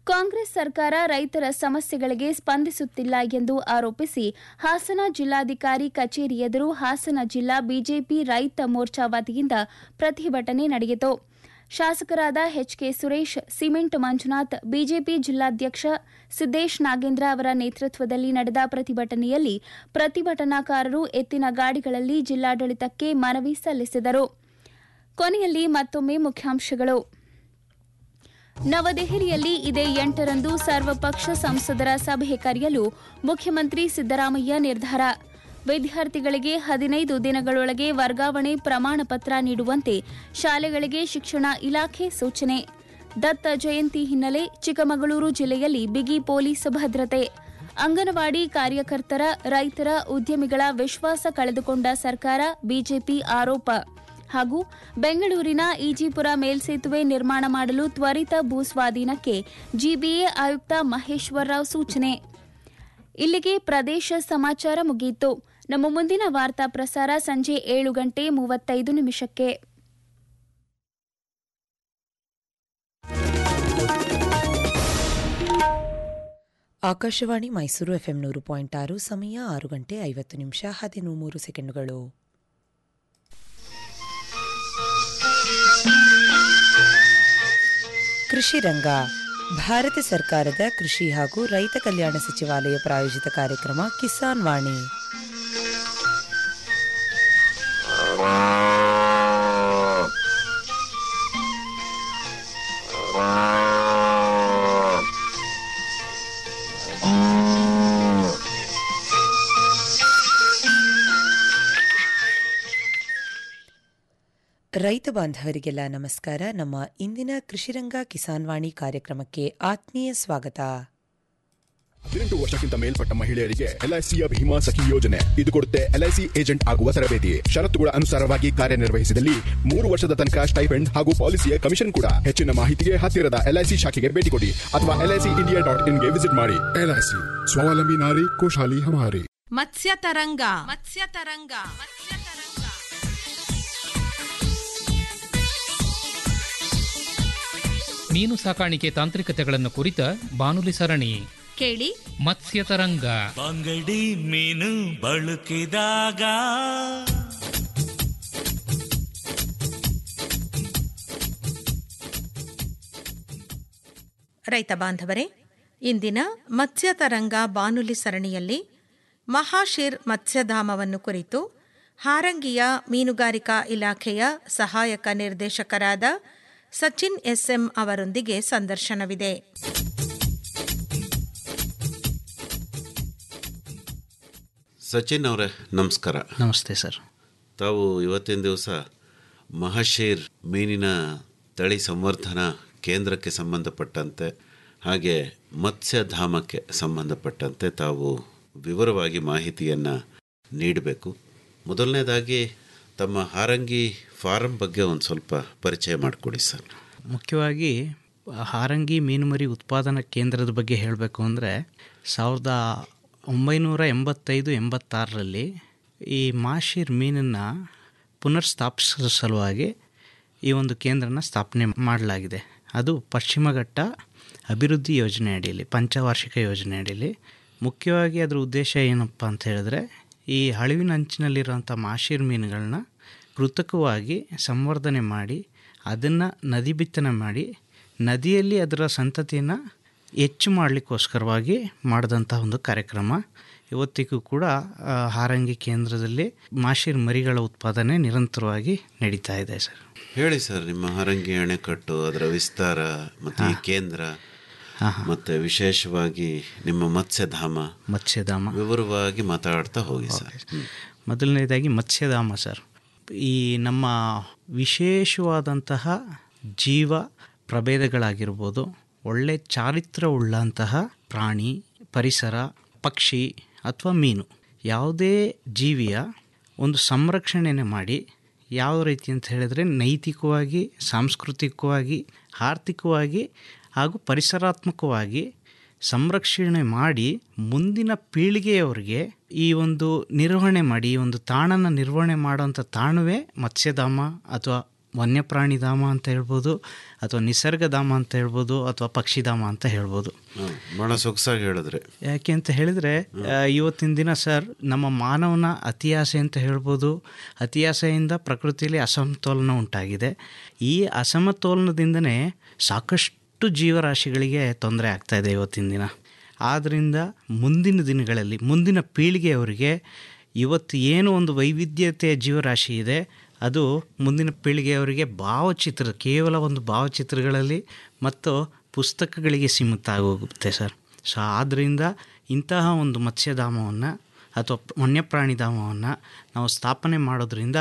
ಕಾಂಗ್ರೆಸ್ ಸರ್ಕಾರ ರೈತರ ಸಮಸ್ಯೆಗಳಿಗೆ ಸ್ಪಂದಿಸುತ್ತಿಲ್ಲ ಎಂದು ಆರೋಪಿಸಿ ಹಾಸನ ಜಿಲ್ಲಾಧಿಕಾರಿ ಕಚೇರಿ ಎದುರು ಹಾಸನ ಜಿಲ್ಲಾ ಬಿಜೆಪಿ ರೈತ ಮೋರ್ಚಾ ವತಿಯಿಂದ ಪ್ರತಿಭಟನೆ ನಡೆಯಿತು ಶಾಸಕರಾದ HK Suresh cement Manjunath BJP ಜಿಲ್ಲಾಧ್ಯಕ್ಷ ಸಿದ್ದೇಶ್ ನಾಗೇಂದ್ರ ಅವರ ನೇತೃತ್ವದಲ್ಲಿ ನಡೆದ ಪ್ರತಿಭಟನೆಯಲ್ಲಿ ಪ್ರತಿಭಟನಾಕಾರರು ಎತ್ತಿನ ಗಾಡಿಗಳಲ್ಲಿ ಜಿಲ್ಲಾಡಳಿತಕ್ಕೆ ಮನವಿ ಸಲ್ಲಿಸಿದರು ಕೊನೆಯಲ್ಲಿ ಮತ್ತೊಮ್ಮೆ ಮುಖ್ಯಾಂಶಗಳು ನವದೆಹಲಿಯಲ್ಲಿ ಇದೇ ಎಂಟರಂದು ಸರ್ವಪಕ್ಷ ಸಂಸದರ ಸಭೆ ಕರೆಯಲು ಮುಖ್ಯಮಂತ್ರಿ ಸಿದ್ದರಾಮಯ್ಯ ನಿರ್ಧಾರ ವಿದ್ಯಾರ್ಥಿಗಳಿಗೆ ಹದಿನೈದು ದಿನಗಳೊಳಗೆ ವರ್ಗಾವಣೆ ಪ್ರಮಾಣ ಪತ್ರ ನೀಡುವಂತೆ ಶಾಲೆಗಳಿಗೆ ಶಿಕ್ಷಣ ಇಲಾಖೆ ಸೂಚನೆ ದತ್ತ ಜಯಂತಿ ಹಿನ್ನೆಲೆ ಚಿಕ್ಕಮಗಳೂರು ಜಿಲ್ಲೆಯಲ್ಲಿ ಬಿಗಿ ಪೊಲೀಸ್ ಭದ್ರತೆ ಅಂಗನವಾಡಿ ಕಾರ್ಯಕರ್ತರ ರೈತರ ಉದ್ಯಮಿಗಳ ವಿಶ್ವಾಸ ಕಳೆದುಕೊಂಡ ಸರ್ಕಾರ ಬಿಜೆಪಿ ಆರೋಪ ಹಾಗೂ ಬೆಂಗಳೂರಿನ ಈಜಿಪುರ ಮೇಲ್ಸೇತುವೆ ನಿರ್ಮಾಣ ಮಾಡಲು ತ್ವರಿತ ಭೂಸ್ವಾಧೀನಕ್ಕೆ ಜಿಬಿಎ ಆಯುಕ್ತ ಮಹೇಶ್ವರರಾವ್ ಸೂಚನೆ ಇಲ್ಲಿಗೆ ಪ್ರದೇಶ ಸಮಾಚಾರ ಮುಗಿಯಿತು ನಮ್ಮ ಮುಂದಿನ ವಾರ್ತಾ ಪ್ರಸಾರ ಸಂಜೆ ಏಳು ಗಂಟೆ ಮೂವತ್ತೈದು ನಿಮಿಷಕ್ಕೆ ಆಕಾಶವಾಣಿ ಮೈಸೂರು ಎಫ್ಎಂ ನೂರು ಪಾಯಿಂಟ್ ಆರು ಸಮಯ ಆರು ಗಂಟೆ ಐವತ್ತು ನಿಮಿಷ ಹದಿಮೂರು ಸೆಕೆಂಡುಗಳು ಕೃಷಿ ರಂಗ ಭಾರತ ಸರ್ಕಾರದ ಕೃಷಿ ಹಾಗೂ ರೈತ ಕಲ್ಯಾಣ ಸಚಿವಾಲಯ ಪ್ರಾಯೋಜಿತ ಕಾರ್ಯಕ್ರಮ ಕಿಸಾನ್ ವಾಣಿ ರೈತ ಬಾಂಧವರಿಗೆಲ್ಲ ನಮಸ್ಕಾರ ನಮ್ಮ ಇಂದಿನ ಕೃಷಿರಂಗ ಕಿಸಾನ್ ವಾಣಿ ಕಾರ್ಯಕ್ರಮಕ್ಕೆ ಆತ್ಮೀಯ ಸ್ವಾಗತ ಹದಿನೆಂಟು ವರ್ಷಕ್ಕಿಂತ ಮೇಲ್ಪಟ್ಟ ಮಹಿಳೆಯರಿಗೆ ಎಲ್ಐಸಿಯ ಭೀಮಾ ಸಖಿ ಯೋಜನೆ ಇದು ಕೊಡುತ್ತೆ ಎಲ್ಐಸಿ ಏಜೆಂಟ್ ಆಗುವ ತರಬೇತಿ ಷರತ್ತುಗಳ ಅನುಸಾರವಾಗಿ ಕಾರ್ಯನಿರ್ವಹಿಸಿದಲ್ಲಿ ಮೂರು ವರ್ಷದ ತನಕ ಸ್ಟೈಪೆಂಡ್ ಹಾಗೂ ಪಾಲಿಸಿಯ ಕಮಿಷನ್ ಕೂಡ ಹೆಚ್ಚಿನ ಮಾಹಿತಿಗೆ ಹತ್ತಿರದ ಎಲ್ಐಸಿ ಶಾಖೆಗೆ ಭೇಟಿ ಕೊಡಿ ಅಥವಾ ಎಲ್ಐಸಿ ಇಂಡಿಯಾ ಡಾಟ್ ಇನ್ಗೆ ವಿಸಿಟ್ ಮಾಡಿ ಎಲ್ಐಸಿ ಸ್ವಾವಲಂಬಿ ನಾರಿ ಖುಷಾಲಿ ಹಮಾರಿ ಮತ್ಸ್ಯ ತರಂಗ ಮತ್ಸ್ಯ ತರಂಗ ಮತ್ಸ್ಯ ತರಂಗ ಮೀನು ಸಾಕಾಣಿಕೆ ತಾಂತ್ರಿಕತೆಗಳನ್ನು ಕುರಿತ ಬಾನುಲಿ ಸರಣಿ ಕೇಳಿ ಮತ್ಸ್ಯ ತರಂಗ ಬಂಗಡಿ ಮೀನು ಬಳುಕಿದಾಗ ರೈತ ಬಾಂಧವರೇ ಇಂದಿನ ಮತ್ಸ್ಯ ತರಂಗ ಬಾನುಲಿ ಸರಣಿಯಲ್ಲಿ ಮಹಾಶಿರ್ ಮತ್ಸ್ಯಧಾಮವನ್ನು ಕುರಿತು ಹಾರಂಗಿಯ ಮೀನುಗಾರಿಕಾ ಇಲಾಖೆಯ ಸಹಾಯಕ ನಿರ್ದೇಶಕರಾದ ಸಚಿನ್ ಎಸ್ಎಂ ಅವರೊಂದಿಗೆ ಸಂದರ್ಶನವಿದೆ ಸಚಿನ್ ಅವರೇ ನಮಸ್ಕಾರ ನಮಸ್ತೆ ಸರ್ ತಾವು ಇವತ್ತಿನ ದಿವಸ ಮಹಶೀರ್ ಮೀನಿನ ತಳಿ ಸಂವರ್ಧನಾ ಕೇಂದ್ರಕ್ಕೆ ಸಂಬಂಧಪಟ್ಟಂತೆ ಹಾಗೆ ಮತ್ಸ್ಯಧಾಮಕ್ಕೆ ಸಂಬಂಧಪಟ್ಟಂತೆ ತಾವು ವಿವರವಾಗಿ ಮಾಹಿತಿಯನ್ನು ನೀಡಬೇಕು ಮೊದಲನೇದಾಗಿ ತಮ್ಮ ಹಾರಂಗಿ ಫಾರಂ ಬಗ್ಗೆ ಒಂದು ಸ್ವಲ್ಪ ಪರಿಚಯ ಮಾಡಿಕೊಡಿ ಸರ್ ಮುಖ್ಯವಾಗಿ ಹಾರಂಗಿ ಮೀನುಮರಿ ಉತ್ಪಾದನಾ ಕೇಂದ್ರದ ಬಗ್ಗೆ ಹೇಳಬೇಕು ಅಂದರೆ ಸಾವಿರದ ಒಂಬೈನೂರ ಎಂಬತ್ತೈದು ಎಂಬತ್ತಾರರಲ್ಲಿ ಈ ಮಾಶೀರ್ ಮೀನನ್ನು ಪುನರ್ ಸ್ಥಾಪಿಸೋ ಸಲುವಾಗಿ ಈ ಒಂದು ಕೇಂದ್ರನ ಸ್ಥಾಪನೆ ಮಾಡಲಾಗಿದೆ ಅದು ಪಶ್ಚಿಮ ಘಟ್ಟ ಅಭಿವೃದ್ಧಿ ಯೋಜನೆ ಅಡಿಯಲ್ಲಿ ಪಂಚವಾರ್ಷಿಕ ಯೋಜನೆ ಅಡಿಯಲ್ಲಿ ಮುಖ್ಯವಾಗಿ ಅದರ ಉದ್ದೇಶ ಏನಪ್ಪ ಅಂತ ಹೇಳಿದ್ರೆ ಈ ಅಳಿವಿನ ಅಂಚಿನಲ್ಲಿರುವಂಥ ಮಾಶೀರ್ ಮೀನುಗಳನ್ನ ಕೃತಕವಾಗಿ ಸಂವರ್ಧನೆ ಮಾಡಿ ಅದನ್ನು ನದಿ ಬಿತ್ತನೆ ಮಾಡಿ ನದಿಯಲ್ಲಿ ಅದರ ಸಂತತಿಯನ್ನು ಹೆಚ್ಚು ಮಾಡಲಿಕ್ಕೋಸ್ಕರವಾಗಿ ಮಾಡಿದಂಥ ಒಂದು ಕಾರ್ಯಕ್ರಮ ಇವತ್ತಿಗೂ ಕೂಡ ಆ, ಹಾರಂಗಿ ಕೇಂದ್ರದಲ್ಲಿ ಮಾಶೀರ್ ಮರಿಗಳ ಉತ್ಪಾದನೆ ನಿರಂತರವಾಗಿ ನಡೀತಾ ಇದೆ ಸರ್ ಹೇಳಿ ಸರ್ ನಿಮ್ಮ ಹಾರಂಗಿ ಅಣೆಕಟ್ಟು ಅದರ ವಿಸ್ತಾರ ಮತ್ತು ಈ ಕೇಂದ್ರ ಮತ್ತು ವಿಶೇಷವಾಗಿ ನಿಮ್ಮ ಮತ್ಸ್ಯಧಾಮ ಮತ್ಸ್ಯಧಾಮ ವಿವರವಾಗಿ ಮಾತಾಡ್ತಾ ಹೋಗಿ ಸರ್ ಮೊದಲನೇದಾಗಿ ಮತ್ಸ್ಯಧಾಮ ಸರ್ ಈ ನಮ್ಮ ವಿಶೇಷವಾದಂತಹ ಜೀವ ಪ್ರಭೇದಗಳಾಗಿರ್ಬೋದು ಒಳ್ಳೆ ಚಾರಿತ್ರವುಳ್ಳಂತಹ ಪ್ರಾಣಿ ಪರಿಸರ ಪಕ್ಷಿ ಅಥವಾ ಮೀನು ಯಾವುದೇ ಜೀವಿಯ ಒಂದು ಸಂರಕ್ಷಣೆಯನ್ನು ಮಾಡಿ ಯಾವ ರೀತಿ ಅಂತ ಹೇಳಿದ್ರೆ ನೈತಿಕವಾಗಿ ಸಾಂಸ್ಕೃತಿಕವಾಗಿ ಆರ್ಥಿಕವಾಗಿ ಹಾಗೂ ಪರಿಸರಾತ್ಮಕವಾಗಿ ಸಂರಕ್ಷಣೆ ಮಾಡಿ ಮುಂದಿನ ಪೀಳಿಗೆಯವರಿಗೆ ಈ ಒಂದು ನಿರ್ವಹಣೆ ಮಾಡಿ ಈ ಒಂದು ತಾಣನ ನಿರ್ವಹಣೆ ಮಾಡುವಂಥ ತಾಣವೇ ಮತ್ಸ್ಯಧಾಮ ಅಥವಾ ವನ್ಯಪ್ರಾಣಿ ಧಾಮ ಅಂತ ಹೇಳ್ಬೋದು ಅಥವಾ ನಿಸರ್ಗಧಾಮ ಅಂತ ಹೇಳ್ಬೋದು ಅಥವಾ ಪಕ್ಷಿಧಾಮ ಅಂತ ಹೇಳ್ಬೋದು ಹ್ಮ್. ಬಹಳ ಸೊಗಸಾಗಿ ಹೇಳಿದ್ರೆ ಯಾಕೆ ಅಂತ ಹೇಳಿದರೆ ಇವತ್ತಿನ ದಿನ ಸರ್ ನಮ್ಮ ಮಾನವನ ಅತಿಯಾಸೆ ಅಂತ ಹೇಳ್ಬೋದು ಅತಿಯಾಸೆಯಿಂದ ಪ್ರಕೃತಿಯಲ್ಲಿ ಅಸಮತೋಲನ ಉಂಟಾಗಿದೆ ಈ ಅಸಮತೋಲನದಿಂದನೇ ಸಾಕಷ್ಟು ಜೀವರಾಶಿಗಳಿಗೆ ತೊಂದರೆ ಆಗ್ತಾ ಇದೆ ಇವತ್ತಿನ ದಿನ ಆದ್ದರಿಂದ ಮುಂದಿನ ದಿನಗಳಲ್ಲಿ ಮುಂದಿನ ಪೀಳಿಗೆಯವರಿಗೆ ಇವತ್ತು ಏನು ಒಂದು ವೈವಿಧ್ಯತೆಯ ಜೀವರಾಶಿ ಇದೆ ಅದು ಮುಂದಿನ ಪೀಳಿಗೆಯವರಿಗೆ ಭಾವಚಿತ್ರ ಕೇವಲ ಒಂದು ಭಾವಚಿತ್ರಗಳಲ್ಲಿ ಮತ್ತು ಪುಸ್ತಕಗಳಿಗೆ ಸೀಮಿತ ಆಗೋಗುತ್ತೆ ಸರ್ ಸೊ ಆದ್ದರಿಂದ ಇಂತಹ ಒಂದು ಮತ್ಸ್ಯಧಾಮವನ್ನು ಅಥವಾ ವನ್ಯಪ್ರಾಣಿ ಧಾಮವನ್ನು ನಾವು ಸ್ಥಾಪನೆ ಮಾಡೋದ್ರಿಂದ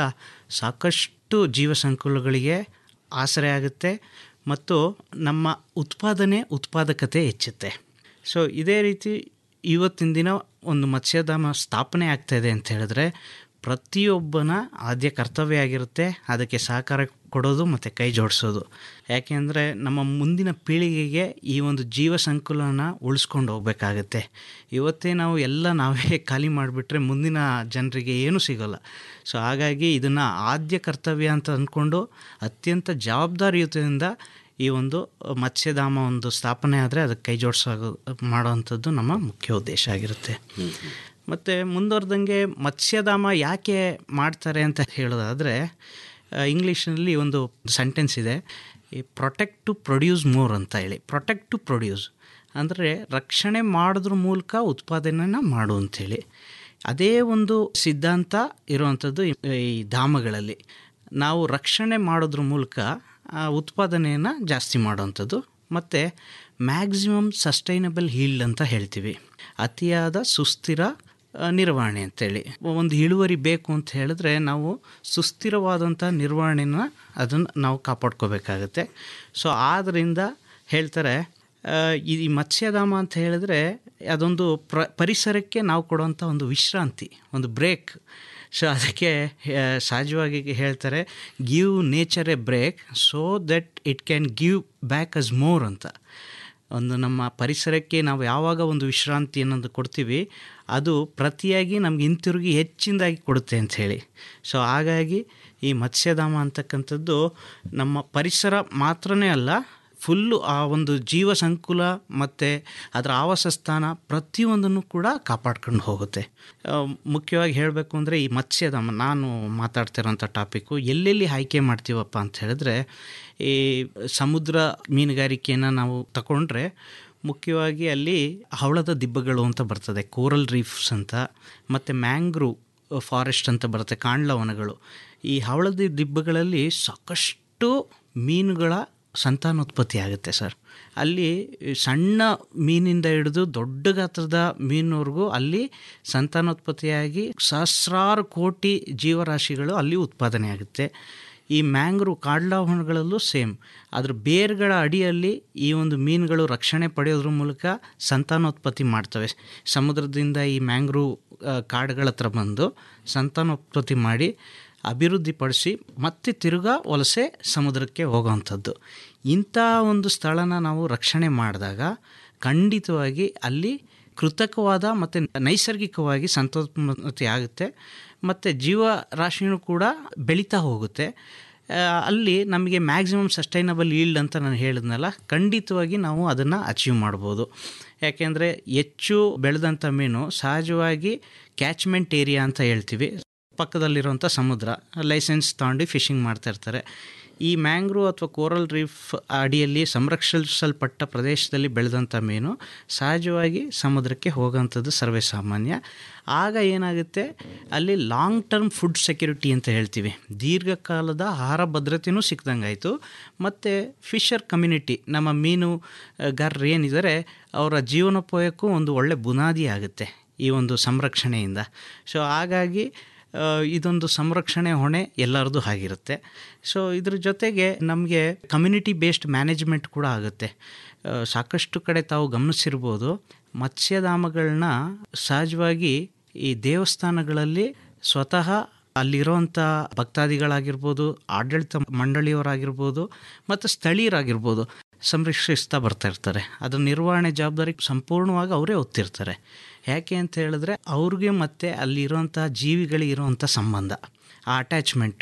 ಸಾಕಷ್ಟು ಜೀವ ಸಂಕುಲಗಳಿಗೆ ಆಸರೆ ಆಗುತ್ತೆ ಮತ್ತು ನಮ್ಮ ಉತ್ಪಾದನೆ ಉತ್ಪಾದಕತೆ ಹೆಚ್ಚುತ್ತೆ ಸೊ ಇದೇ ರೀತಿ ಇವತ್ತಿನ ದಿನ ಒಂದು ಮತ್ಸ್ಯಧಾಮ ಸ್ಥಾಪನೆ ಆಗ್ತಾಯಿದೆ ಅಂತ ಹೇಳಿದ್ರೆ ಪ್ರತಿಯೊಬ್ಬನ ಆದ್ಯ ಕರ್ತವ್ಯ ಆಗಿರುತ್ತೆ ಅದಕ್ಕೆ ಸಹಕಾರ ಕೊಡೋದು ಮತ್ತು ಕೈ ಜೋಡಿಸೋದು ಯಾಕೆಂದರೆ ನಮ್ಮ ಮುಂದಿನ ಪೀಳಿಗೆಗೆ ಈ ಒಂದು ಜೀವ ಸಂಕುಲನ ಉಳಿಸ್ಕೊಂಡು ಹೋಗ್ಬೇಕಾಗತ್ತೆ ಇವತ್ತೇ ನಾವು ಎಲ್ಲ ನಾವೇ ಖಾಲಿ ಮಾಡಿಬಿಟ್ರೆ ಮುಂದಿನ ಜನರಿಗೆ ಏನೂ ಸಿಗೋಲ್ಲ ಸೊ ಹಾಗಾಗಿ ಇದನ್ನು ಆದ್ಯ ಕರ್ತವ್ಯ ಅಂತ ಅಂದ್ಕೊಂಡು ಅತ್ಯಂತ ಜವಾಬ್ದಾರಿಯುತದಿಂದ ಈ ಒಂದು ಮತ್ಸ್ಯಧಾಮ ಒಂದು ಸ್ಥಾಪನೆ ಆದರೆ ಅದಕ್ಕೆ ಕೈ ಜೋಡಿಸೋ ಮಾಡೋವಂಥದ್ದು ನಮ್ಮ ಮುಖ್ಯ ಉದ್ದೇಶ ಆಗಿರುತ್ತೆ ಮತ್ತು ಮುಂದುವರೆದಂಗೆ ಮತ್ಸ್ಯಧಾಮ ಯಾಕೆ ಮಾಡ್ತಾರೆ ಅಂತ ಹೇಳೋದಾದರೆ ಇಂಗ್ಲೀಷ್ನಲ್ಲಿ ಒಂದು ಸೆಂಟೆನ್ಸ್ ಇದೆ ಈ ಪ್ರೊಟೆಕ್ಟ್ ಟು ಪ್ರೊಡ್ಯೂಸ್ ಮೋರ್ ಅಂತ ಹೇಳಿ ಪ್ರೊಟೆಕ್ಟ್ ಟು ಪ್ರೊಡ್ಯೂಸ್ ಅಂದರೆ ರಕ್ಷಣೆ ಮಾಡೋದ್ರ ಮೂಲಕ ಉತ್ಪಾದನೆನ ಮಾಡು ಅಂಥೇಳಿ ಅದೇ ಒಂದು ಸಿದ್ಧಾಂತ ಇರುವಂಥದ್ದು ಈ ಧಾಮಗಳಲ್ಲಿ ನಾವು ರಕ್ಷಣೆ ಮಾಡೋದ್ರ ಮೂಲಕ ಆ ಉತ್ಪಾದನೆಯನ್ನು ಜಾಸ್ತಿ ಮಾಡೋವಂಥದ್ದು ಮತ್ತು ಮ್ಯಾಕ್ಸಿಮಮ್ ಸಸ್ಟೈನಬಲ್ ಹೀಲ್ಡ್ ಅಂತ ಹೇಳ್ತೀವಿ ಅತಿಯಾದ ಸುಸ್ಥಿರ ಆ, ನಿರ್ವಹಣೆ ಅಂತೇಳಿ ಒಂದು ಇಳುವರಿ ಬೇಕು ಅಂತ ಹೇಳಿದ್ರೆ ನಾವು ಸುಸ್ಥಿರವಾದಂಥ ನಿರ್ವಹಣೆನ ಅದನ್ನು ನಾವು ಕಾಪಾಡ್ಕೋಬೇಕಾಗತ್ತೆ ಸೊ ಆದ್ದರಿಂದ ಹೇಳ್ತಾರೆ ಆ, ಈ ಮತ್ಸ್ಯಧಾಮ ಅಂತ ಹೇಳಿದ್ರೆ ಅದೊಂದು ಪ್ರ ಪರಿಸರಕ್ಕೆ ನಾವು ಕೊಡುವಂಥ ಒಂದು ವಿಶ್ರಾಂತಿ ಒಂದು ಬ್ರೇಕ್ ಸೊ ಅದಕ್ಕೆ ಆ, ಸಹಜವಾಗಿ ಹೇಳ್ತಾರೆ give nature a break so that it can give back us more ಅಂತ ಒಂದು ನಮ್ಮ ಪರಿಸರಕ್ಕೆ ನಾವು ಯಾವಾಗ ಒಂದು ವಿಶ್ರಾಂತಿ ಅನ್ನೋದು ಕೊಡ್ತೀವಿ ಅದು ಪ್ರತಿಯಾಗಿ ನಮ್ಗೆ ಹಿಂತಿರುಗಿ ಹೆಚ್ಚಿನದಾಗಿ ಕೊಡುತ್ತೆ ಅಂತ ಹೇಳಿ ಸೊ ಹಾಗಾಗಿ ಈ ಮತ್ಸ್ಯಧಾಮ ಅಂತಕ್ಕಂಥದ್ದು ನಮ್ಮ ಪರಿಸರ ಮಾತ್ರನೇ ಅಲ್ಲ ಫುಲ್ಲು ಆ ಒಂದು ಜೀವ ಸಂಕುಲ ಮತ್ತು ಅದರ ಆವಾಸ ಸ್ಥಾನ ಪ್ರತಿಯೊಂದನ್ನು ಕೂಡ ಕಾಪಾಡ್ಕೊಂಡು ಹೋಗುತ್ತೆ ಆ, ಮುಖ್ಯವಾಗಿ ಹೇಳಬೇಕು ಅಂದರೆ ಈ ಮತ್ಸ್ಯಧಾಮ ನಾನು ಮಾತಾಡ್ತಿರೋಂಥ ಟಾಪಿಕ್ಕು ಎಲ್ಲೆಲ್ಲಿ ಆಯ್ಕೆ ಮಾಡ್ತೀವಪ್ಪ ಅಂತ ಹೇಳಿದ್ರೆ ಈ ಸಮುದ್ರ ಮೀನುಗಾರಿಕೆಯನ್ನು ನಾವು ತಗೊಂಡ್ರೆ ಮುಖ್ಯವಾಗಿ ಅಲ್ಲಿ ಹವಳದ ದಿಬ್ಬಗಳು ಅಂತ ಬರ್ತದೆ ಕೋರಲ್ ರೀಫ್ಸ್ ಅಂತ ಮತ್ತು ಮ್ಯಾಂಗ್ರೂ ಫಾರೆಸ್ಟ್ ಅಂತ ಬರುತ್ತೆ ಕಾಂಡ್ಲ ವನಗಳು ಈ ಹವಳದ ದಿಬ್ಬಗಳಲ್ಲಿ ಸಾಕಷ್ಟು ಮೀನುಗಳ ಸಂತಾನೋತ್ಪತ್ತಿ ಆಗುತ್ತೆ ಸರ್ ಅಲ್ಲಿ ಸಣ್ಣ ಮೀನಿಂದ ಹಿಡಿದು ದೊಡ್ಡ ಗಾತ್ರದ ಮೀನಿನವರೆಗೂ ಅಲ್ಲಿ ಸಂತಾನೋತ್ಪತ್ತಿಯಾಗಿ ಸಹಸ್ರಾರು ಕೋಟಿ ಜೀವರಾಶಿಗಳು ಅಲ್ಲಿ ಉತ್ಪಾದನೆ ಆಗುತ್ತೆ ಈ ಮ್ಯಾಂಗ್ರೂ ಕಾಡ್ಲಾವಣಗಳಲ್ಲೂ ಸೇಮ್ ಅದ್ರ ಬೇರುಗಳ ಅಡಿಯಲ್ಲಿ ಈ ಒಂದು ಮೀನುಗಳು ರಕ್ಷಣೆ ಪಡೆಯೋದ್ರ ಮೂಲಕ ಸಂತಾನೋತ್ಪತ್ತಿ ಮಾಡ್ತವೆ ಸಮುದ್ರದಿಂದ ಈ ಮ್ಯಾಂಗ್ರೂ ಆ, ಕಾಡುಗಳ ಹತ್ರ ಬಂದು ಸಂತಾನೋತ್ಪತ್ತಿ ಮಾಡಿ ಅಭಿವೃದ್ಧಿಪಡಿಸಿ ಮತ್ತೆ ತಿರುಗಾ ವಲಸೆ ಸಮುದ್ರಕ್ಕೆ ಹೋಗೋವಂಥದ್ದು ಇಂಥ ಒಂದು ಸ್ಥಳನ ನಾವು ರಕ್ಷಣೆ ಮಾಡಿದಾಗ ಖಂಡಿತವಾಗಿ ಅಲ್ಲಿ ಕೃತಕವಾದ ಮತ್ತು ನೈಸರ್ಗಿಕವಾಗಿ ಸಂತಾನೋತ್ಪತ್ತಿ ಆಗುತ್ತೆ ಮತ್ತು ಜೀವರಾಶಿನೂ ಕೂಡ ಬೆಳೀತಾ ಹೋಗುತ್ತೆ ಆ, ಅಲ್ಲಿ ನಮಗೆ ಮ್ಯಾಕ್ಸಿಮಮ್ ಸಸ್ಟೈನಬಲ್ ಈಲ್ಡ್ ಅಂತ ನಾನು ಹೇಳಿದ್ನಲ್ಲ ಖಂಡಿತವಾಗಿ ನಾವು ಅದನ್ನು ಅಚೀವ್ ಮಾಡ್ಬೋದು ಯಾಕೆಂದರೆ ಹೆಚ್ಚು ಬೆಳೆದಂಥ ಮೀನು ಸಹಜವಾಗಿ ಕ್ಯಾಚ್ಮೆಂಟ್ ಏರಿಯಾ ಅಂತ ಹೇಳ್ತೀವಿ ಪಕ್ಕದಲ್ಲಿರುವಂಥ ಸಮುದ್ರ ಲೈಸೆನ್ಸ್ ತಗೊಂಡು ಫಿಶಿಂಗ್ ಮಾಡ್ತಾ ಇರ್ತಾರೆ ಈ ಮ್ಯಾಂಗ್ರೂ ಅಥವಾ ಕೋರಲ್ ರೀಫ್ ಅಡಿಯಲ್ಲಿ ಸಂರಕ್ಷಿಸಲ್ಪಟ್ಟ ಪ್ರದೇಶದಲ್ಲಿ ಬೆಳೆದಂಥ ಮೀನು ಸಹಜವಾಗಿ ಸಮುದ್ರಕ್ಕೆ ಹೋಗೋವಂಥದ್ದು ಸರ್ವೇ ಸಾಮಾನ್ಯ ಆಗ ಏನಾಗುತ್ತೆ ಅಲ್ಲಿ ಲಾಂಗ್ ಟರ್ಮ್ ಫುಡ್ ಸೆಕ್ಯೂರಿಟಿ ಅಂತ ಹೇಳ್ತೀವಿ ದೀರ್ಘಕಾಲದ ಆಹಾರ ಭದ್ರತೆಯೂ ಸಿಕ್ದಂಗಾಯಿತು ಮತ್ತು ಫಿಶರ್ ಕಮ್ಯುನಿಟಿ ನಮ್ಮ ಮೀನುಗಾರರು ಏನಿದ್ದಾರೆ ಅವರ ಜೀವನೋಪಾಯಕ್ಕೂ ಒಂದು ಒಳ್ಳೆ ಬುನಾದಿ ಆಗುತ್ತೆ ಈ ಒಂದು ಸಂರಕ್ಷಣೆಯಿಂದ ಸೊ ಹಾಗಾಗಿ ಆ, ಇದೊಂದು ಸಂರಕ್ಷಣೆ ಹೊಣೆ ಎಲ್ಲರದು ಆಗಿರುತ್ತೆ ಸೊ ಇದ್ರ ಜೊತೆಗೆ ನಮಗೆ ಕಮ್ಯುನಿಟಿ ಬೇಸ್ಡ್ ಮ್ಯಾನೇಜ್ಮೆಂಟ್ ಕೂಡ ಆಗುತ್ತೆ ಆ, ಸಾಕಷ್ಟು ಕಡೆ ತಾವು ಗಮನಿಸಿರ್ಬೋದು ಮತ್ಸ್ಯಧಾಮಗಳನ್ನ ಸಹಜವಾಗಿ ಈ ದೇವಸ್ಥಾನಗಳಲ್ಲಿ ಸ್ವತಃ ಅಲ್ಲಿರೋಂಥ ಭಕ್ತಾದಿಗಳಾಗಿರ್ಬೋದು ಆಡಳಿತ ಮಂಡಳಿಯವರಾಗಿರ್ಬೋದು ಮತ್ತು ಸ್ಥಳೀಯರಾಗಿರ್ಬೋದು ಸಂರಕ್ಷಿಸ್ತಾ ಬರ್ತಾ ಇರ್ತಾರೆ ಅದರ ನಿರ್ವಹಣೆ ಜವಾಬ್ದಾರಿ ಸಂಪೂರ್ಣವಾಗಿ ಅವರೇ ಹೊತ್ತಿರ್ತಾರೆ ಯಾಕೆ ಅಂತ ಹೇಳಿದ್ರೆ ಅವ್ರಿಗೆ ಮತ್ತು ಅಲ್ಲಿರೋಂಥ ಜೀವಿಗಳಿಗೆ ಇರೋವಂಥ ಸಂಬಂಧ ಆ ಅಟ್ಯಾಚ್ಮೆಂಟು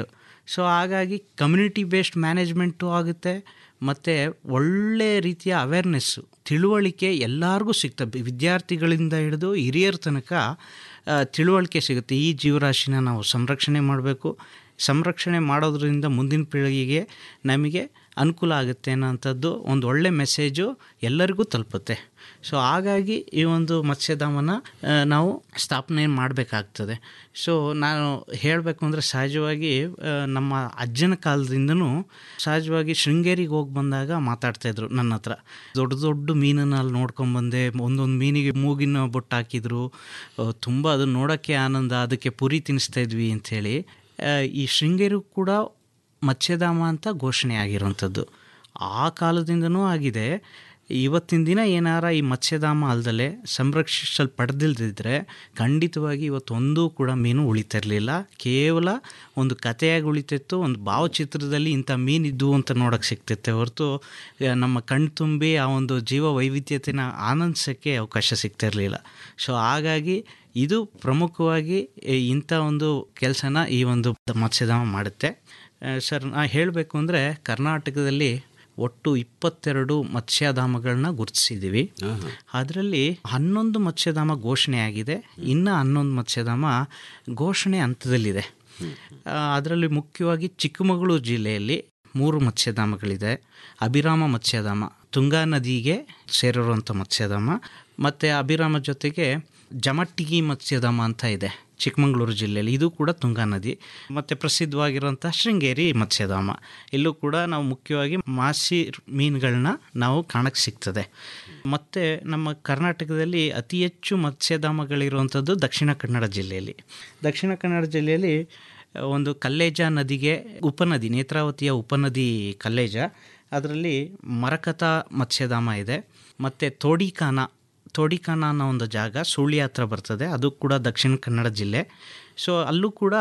ಸೊ ಹಾಗಾಗಿ ಕಮ್ಯುನಿಟಿ ಬೇಸ್ಡ್ ಮ್ಯಾನೇಜ್ಮೆಂಟು ಆಗುತ್ತೆ ಮತ್ತು ಒಳ್ಳೆ ರೀತಿಯ ಅವೇರ್ನೆಸ್ಸು ತಿಳುವಳಿಕೆ ಎಲ್ಲರಿಗೂ ಸಿಗ್ತದೆ ವಿದ್ಯಾರ್ಥಿಗಳಿಂದ ಹಿಡಿದು ಹಿರಿಯರ ತನಕ ಆ, ತಿಳುವಳಿಕೆ ಸಿಗುತ್ತೆ ಈ ಜೀವರಾಶಿನ ನಾವು ಸಂರಕ್ಷಣೆ ಮಾಡಬೇಕು ಸಂರಕ್ಷಣೆ ಮಾಡೋದ್ರಿಂದ ಮುಂದಿನ ಪೀಳಿಗೆಗೆ ನಮಗೆ ಅನುಕೂಲ ಆಗುತ್ತೆ ಅನ್ನೋಂಥದ್ದು ಒಂದು ಒಳ್ಳೆ ಮೆಸೇಜು ಎಲ್ಲರಿಗೂ ತಲುಪುತ್ತೆ ಸೊ ಹಾಗಾಗಿ ಈ ಒಂದು ಮತ್ಸ್ಯಧಾಮನ ಆ, ನಾವು ಸ್ಥಾಪನೆ ಮಾಡಬೇಕಾಗ್ತದೆ ಸೊ ನಾನು ಹೇಳಬೇಕು ಅಂದರೆ ಸಹಜವಾಗಿ ಆ, ನಮ್ಮ ಅಜ್ಜನ ಕಾಲದಿಂದನೂ ಸಹಜವಾಗಿ ಶೃಂಗೇರಿಗೆ ಹೋಗಿ ಬಂದಾಗ ಮಾತಾಡ್ತಾಯಿದ್ರು ನನ್ನ ಹತ್ರ ದೊಡ್ಡ ದೊಡ್ಡ ಮೀನನ್ನು ಅಲ್ಲಿ ನೋಡ್ಕೊಂಬಂದೆ ಒಂದೊಂದು ಮೀನಿಗೆ ಮೂಗಿನ ಬೊಟ್ಟು ಹಾಕಿದ್ರು ತುಂಬ ಅದು ನೋಡೋಕ್ಕೆ ಆನಂದ ಅದಕ್ಕೆ ಪುರಿ ತಿನ್ನಿಸ್ತಾ ಇದ್ವಿ ಅಂಥೇಳಿ ಆ, ಈ ಶೃಂಗೇರಿ ಕೂಡ ಮತ್ಸ್ಯಧಾಮ ಅಂತ ಘೋಷಣೆ ಆಗಿರುವಂಥದ್ದು ಆ ಕಾಲದಿಂದನೂ ಆಗಿದೆ ಇವತ್ತಿನ ದಿನ ಏನಾರ ಈ ಮತ್ಸ್ಯಧಾಮ ಅಲ್ದಲೆ ಸಂರಕ್ಷಿಸಲ್ಪಡೆದಿಲ್ದಿದ್ರೆ ಖಂಡಿತವಾಗಿ ಇವತ್ತೊಂದೂ ಕೂಡ ಮೀನು ಉಳಿತಿರಲಿಲ್ಲ ಕೇವಲ ಒಂದು ಕಥೆಯಾಗಿ ಉಳಿತಿತ್ತು ಒಂದು ಭಾವಚಿತ್ರದಲ್ಲಿ ಇಂಥ ಮೀನಿದ್ದು ಅಂತ ನೋಡೋಕ್ಕೆ ಸಿಗ್ತಿತ್ತೆ ಹೊರತು ಆ, ನಮ್ಮ ಕಣ್ ತುಂಬಿ ಆ ಒಂದು ಜೀವ ವೈವಿಧ್ಯತೆನ ಆನಂದಿಸೋಕ್ಕೆ ಅವಕಾಶ ಸಿಗ್ತಿರಲಿಲ್ಲ ಸೊ ಹಾಗಾಗಿ ಇದು ಪ್ರಮುಖವಾಗಿ ಈ ಇಂಥ ಒಂದು ಕೆಲಸನ ಈ ಒಂದು ಮತ್ಸ್ಯಧಾಮ ಮಾಡುತ್ತೆ ಆ, ಸರ್ ನಾ ಹೇಳಬೇಕು ಅಂದರೆ ಕರ್ನಾಟಕದಲ್ಲಿ ಒಟ್ಟು ಇಪ್ಪತ್ತೆರಡು ಮತ್ಸ್ಯಧಾಮಗಳನ್ನ ಗುರುತಿಸಿದ್ದೀವಿ ಅದರಲ್ಲಿ ಹನ್ನೊಂದು ಮತ್ಸ್ಯಧಾಮ ಘೋಷಣೆ ಆಗಿದೆ ಇನ್ನು ಹನ್ನೊಂದು ಮತ್ಸ್ಯಧಾಮ ಘೋಷಣೆ ಹಂತದಲ್ಲಿದೆ ಆ, ಅದರಲ್ಲಿ ಮುಖ್ಯವಾಗಿ ಚಿಕ್ಕಮಗಳೂರು ಜಿಲ್ಲೆಯಲ್ಲಿ ಮೂರು ಮತ್ಸ್ಯಧಾಮಗಳಿದೆ ಅಭಿರಾಮ ಮತ್ಸ್ಯಧಾಮ ತುಂಗಾ ನದಿಗೆ ಸೇರಿರುವಂಥ ಮತ್ಸ್ಯಧಾಮ ಮತ್ತು ಅಭಿರಾಮ ಜೊತೆಗೆ ಜಮಟ್ಟಿಗಿ ಮತ್ಸ್ಯಧಾಮ ಅಂತ ಇದೆ ಚಿಕ್ಕಮಗಳೂರು ಜಿಲ್ಲೆಯಲ್ಲಿ ಇದು ಕೂಡ ತುಂಗಾ ನದಿ ಮತ್ತು ಪ್ರಸಿದ್ಧವಾಗಿರುವಂಥ ಶೃಂಗೇರಿ ಮತ್ಸ್ಯಧಾಮ ಇಲ್ಲೂ ಕೂಡ ನಾವು ಮುಖ್ಯವಾಗಿ ಮಾಸಿ ಮೀನುಗಳನ್ನ ನಾವು ಕಾಣಕ್ಕೆ ಸಿಗ್ತದೆ ಮತ್ತು ನಮ್ಮ ಕರ್ನಾಟಕದಲ್ಲಿ ಅತಿ ಹೆಚ್ಚು ಮತ್ಸ್ಯಧಾಮಗಳಿರುವಂಥದ್ದು ದಕ್ಷಿಣ ಕನ್ನಡ ಜಿಲ್ಲೆಯಲ್ಲಿ ದಕ್ಷಿಣ ಕನ್ನಡ ಜಿಲ್ಲೆಯಲ್ಲಿ ಒಂದು ಕಲ್ಲೇಜ ನದಿಗೆ ಉಪನದಿ ನೇತ್ರಾವತಿಯ ಉಪನದಿ ಕಲ್ಲೇಜ ಅದರಲ್ಲಿ ಮರಕತ ಮತ್ಸ್ಯಧಾಮ ಇದೆ ಮತ್ತು ತೋಡಿಕಾನ ತೋಡಿಕಾನ ಅನ್ನೋ ಒಂದು ಜಾಗ ಸುಳ್ಯ ಹತ್ರ ಬರ್ತದೆ ಅದು ಕೂಡ ದಕ್ಷಿಣ ಕನ್ನಡ ಜಿಲ್ಲೆ ಸೊ ಅಲ್ಲೂ ಕೂಡ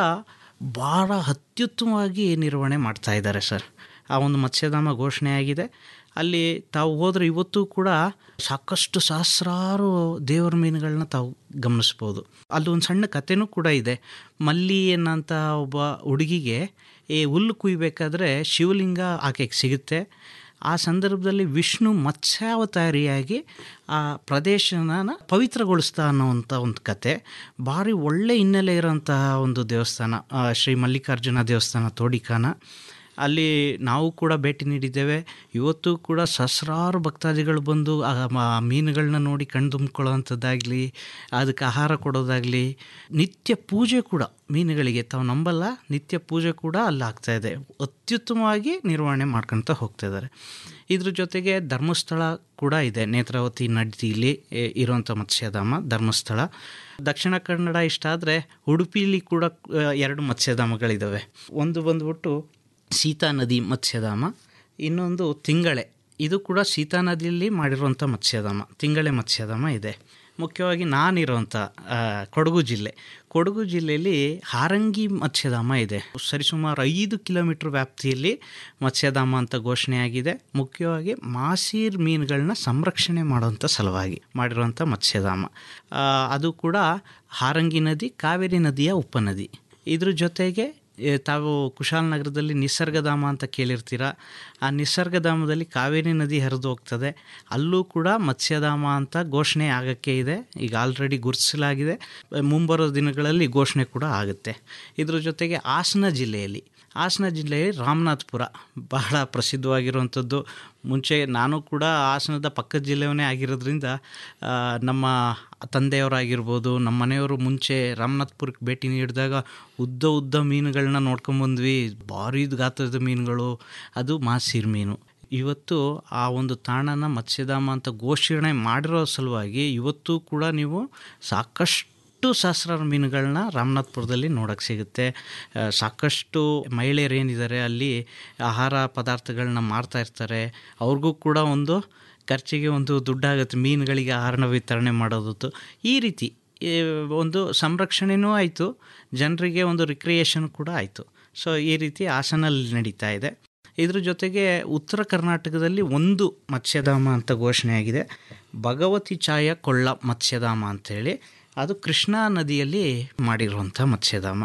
ಭಾಳ ಅತ್ಯುತ್ತಮವಾಗಿ ನಿರ್ವಹಣೆ ಮಾಡ್ತಾ ಇದ್ದಾರೆ ಸರ್ ಆ ಒಂದು ಮತ್ಸ್ಯಧಾಮ ಘೋಷಣೆ ಆಗಿದೆ ಅಲ್ಲಿ ತಾವು ಹೋದರೆ ಇವತ್ತು ಕೂಡ ಸಾಕಷ್ಟು ಸಹಸ್ರಾರು ದೇವರ ಮೀನುಗಳನ್ನ ತಾವು ಗಮನಿಸ್ಬೋದು ಅಲ್ಲಿ ಒಂದು ಸಣ್ಣ ಕಥೆನೂ ಕೂಡ ಇದೆ ಮಲ್ಲಿ ಅನ್ನೋಂಥ ಒಬ್ಬ ಹುಡುಗಿಗೆ ಈ ಹುಲ್ಲು ಕುಯ್ಬೇಕಾದ್ರೆ ಶಿವಲಿಂಗ ಆಕೆಗೆ ಸಿಗುತ್ತೆ ಆ ಸಂದರ್ಭದಲ್ಲಿ ವಿಷ್ಣು ಮತ್ಸ್ಯಾವತಾರಿಯಾಗಿ ಆ ಪ್ರದೇಶನ ಪವಿತ್ರಗೊಳಿಸ್ತಾ ಅನ್ನೋವಂಥ ಒಂದು ಕತೆ ಭಾರಿ ಒಳ್ಳೆ ಹಿನ್ನೆಲೆ ಇರೋಂತಹ ಒಂದು ದೇವಸ್ಥಾನ ಆ, ಶ್ರೀ ಮಲ್ಲಿಕಾರ್ಜುನ ದೇವಸ್ಥಾನ ತೋಡಿಕಾನ ಅಲ್ಲಿ ನಾವು ಕೂಡ ಭೇಟಿ ನೀಡಿದ್ದೇವೆ ಇವತ್ತು ಕೂಡ ಸಹಸ್ರಾರು ಭಕ್ತಾದಿಗಳು ಬಂದು ಆ ಮ- ಆ ಮೀನುಗಳನ್ನ ನೋಡಿ ಕಣ್ಣು ತುಂಬಿಕೊಳ್ಳೋವಂಥದ್ದಾಗಲಿ ಅದಕ್ಕೆ ಆಹಾರ ಕೊಡೋದಾಗಲಿ ನಿತ್ಯ ಪೂಜೆ ಕೂಡ ಮೀನುಗಳಿಗೆ ತಾವು ನಂಬಲ್ಲ ನಿತ್ಯ ಪೂಜೆ ಕೂಡ ಅಲ್ಲಿ ಆಗ್ತಾ ಇದೆ ಅತ್ಯುತ್ತಮವಾಗಿ ನಿರ್ವಹಣೆ ಮಾಡ್ಕೊಳ್ತಾ ಹೋಗ್ತಾ ಇದ್ದಾರೆ ಇದ್ರ ಜೊತೆಗೆ ಧರ್ಮಸ್ಥಳ ಕೂಡ ಇದೆ ನೇತ್ರಾವತಿ ನದಿಯಲ್ಲಿ ಎ, ಇರುವಂಥ ಮತ್ಸ್ಯಧಾಮ ಧರ್ಮಸ್ಥಳ ದಕ್ಷಿಣ ಕನ್ನಡ ಇಷ್ಟ ಆದರೆ ಉಡುಪಿಲಿ ಕೂಡ ಆ, ಎರಡು ಮತ್ಸ್ಯಧಾಮಗಳಿದ್ದಾವೆ ಒಂದು ಬಂದ್ಬಿಟ್ಟು ಸೀತಾ ನದಿ ಮತ್ಸ್ಯಧಾಮ ಇನ್ನೊಂದು ತಿಂಗಳೆ ಇದು ಕೂಡ ಸೀತಾ ನದಿಯಲ್ಲಿ ಮಾಡಿರುವಂಥ ಮತ್ಸ್ಯಧಾಮ ತಿಂಗಳೆ ಮತ್ಸ್ಯಧಾಮ ಇದೆ ಮುಖ್ಯವಾಗಿ ನಾನಿರುವಂಥ ಆ, ಕೊಡಗು ಜಿಲ್ಲೆ ಕೊಡಗು ಜಿಲ್ಲೆಯಲ್ಲಿ ಹಾರಂಗಿ ಮತ್ಸ್ಯಧಾಮ ಇದೆ ಸರಿಸುಮಾರು ಐದು ಕಿಲೋಮೀಟ್ರ್ ವ್ಯಾಪ್ತಿಯಲ್ಲಿ ಮತ್ಸ್ಯಧಾಮ ಅಂತ ಘೋಷಣೆಯಾಗಿದೆ ಮುಖ್ಯವಾಗಿ ಮಾಸೀರ್ ಮೀನುಗಳನ್ನ ಸಂರಕ್ಷಣೆ ಮಾಡುವಂಥ ಸಲುವಾಗಿ ಮಾಡಿರುವಂಥ ಮತ್ಸ್ಯಧಾಮ ಆ, ಅದು ಕೂಡ ಹಾರಂಗಿ ನದಿ ಕಾವೇರಿ ನದಿಯ ಉಪನದಿ ಇದ್ರ ಜೊತೆಗೆ ಏ, ತಾವು ಕುಶಾಲನಗರದಲ್ಲಿ ನಿಸರ್ಗಧಾಮ ಅಂತ ಕೇಳಿರ್ತೀರ ಆ ನಿಸರ್ಗಧಾಮದಲ್ಲಿ ಕಾವೇರಿ ನದಿ ಹರಿದು ಹೋಗ್ತದೆ ಅಲ್ಲೂ ಕೂಡ ಮತ್ಸ್ಯಧಾಮ ಅಂತ ಘೋಷಣೆ ಆಗಕ್ಕೆ ಇದೆ ಈಗ ಆಲ್ರೆಡಿ ಗುರುತಿಸಲಾಗಿದೆ ಮುಂಬರೋ ದಿನಗಳಲ್ಲಿ ಘೋಷಣೆ ಕೂಡ ಆಗುತ್ತೆ ಇದ್ರ ಜೊತೆಗೆ ಹಾಸನ ಜಿಲ್ಲೆಯಲ್ಲಿ ಹಾಸನ ಜಿಲ್ಲೆಯಲ್ಲಿ ರಾಮನಾಥ್ಪುರ ಬಹಳ ಪ್ರಸಿದ್ಧವಾಗಿರುವಂಥದ್ದು ಮುಂಚೆ ನಾನು ಕೂಡ ಹಾಸನದ ಪಕ್ಕದ ಜಿಲ್ಲೆಯವನೇ ಆಗಿರೋದ್ರಿಂದ ಆ, ನಮ್ಮ ತಂದೆಯವರಾಗಿರ್ಬೋದು ನಮ್ಮ ಮನೆಯವರು ಮುಂಚೆ ರಾಮನಾಥ್ಪುರಕ್ಕೆ ಭೇಟಿ ನೀಡಿದಾಗ ಉದ್ದ ಉದ್ದ ಮೀನುಗಳನ್ನ ನೋಡ್ಕೊಂಬಂದ್ವಿ ಭಾರಿ ಗಾತ್ರದ ಮೀನುಗಳು ಅದು ಮಾಸೀರ್ ಮೀನು ಇವತ್ತು ಆ ಒಂದು ತಾಣನ ಮತ್ಸ್ಯಧಾಮ ಅಂತ ಘೋಷಣೆ ಮಾಡಿರೋ ಸಲುವಾಗಿ ಇವತ್ತು ಕೂಡ ನೀವು ಸಾಕಷ್ಟು ಸಹಸ್ರಾರು ಮೀನುಗಳನ್ನ ರಾಮನಾಥ್ಪುರದಲ್ಲಿ ನೋಡೋಕ್ಕೆ ಸಿಗುತ್ತೆ ಆ, ಸಾಕಷ್ಟು ಮಹಿಳೆಯರು ಏನಿದ್ದಾರೆ ಅಲ್ಲಿ ಆಹಾರ ಪದಾರ್ಥಗಳನ್ನ ಮಾರ್ತಾ ಇರ್ತಾರೆ ಅವ್ರಿಗೂ ಕೂಡ ಒಂದು ಖರ್ಚಿಗೆ ಒಂದು ದುಡ್ಡಾಗುತ್ತೆ ಮೀನುಗಳಿಗೆ ಆಹಾರನ ವಿತರಣೆ ಮಾಡೋದು ಈ ರೀತಿ ಈ ಒಂದು ಸಂರಕ್ಷಣೆನೂ ಆಯಿತು ಜನರಿಗೆ ಒಂದು ರಿಕ್ರಿಯೇಷನ್ ಕೂಡ ಆಯಿತು ಸೊ ಈ ರೀತಿ ಹಾಸನಲ್ಲಿ ನಡೀತಾ ಇದೆ ಇದ್ರ ಜೊತೆಗೆ ಉತ್ತರ ಕರ್ನಾಟಕದಲ್ಲಿ ಒಂದು ಮತ್ಸ್ಯಧಾಮ ಅಂತ ಘೋಷಣೆಯಾಗಿದೆ ಭಗವತಿ ಛಾಯ ಕೊಳ್ಳ ಮತ್ಸ್ಯಧಾಮ ಅಂಥೇಳಿ ಅದು ಕೃಷ್ಣಾ ನದಿಯಲ್ಲಿ ಮಾಡಿರುವಂಥ ಮತ್ಸ್ಯಧಾಮ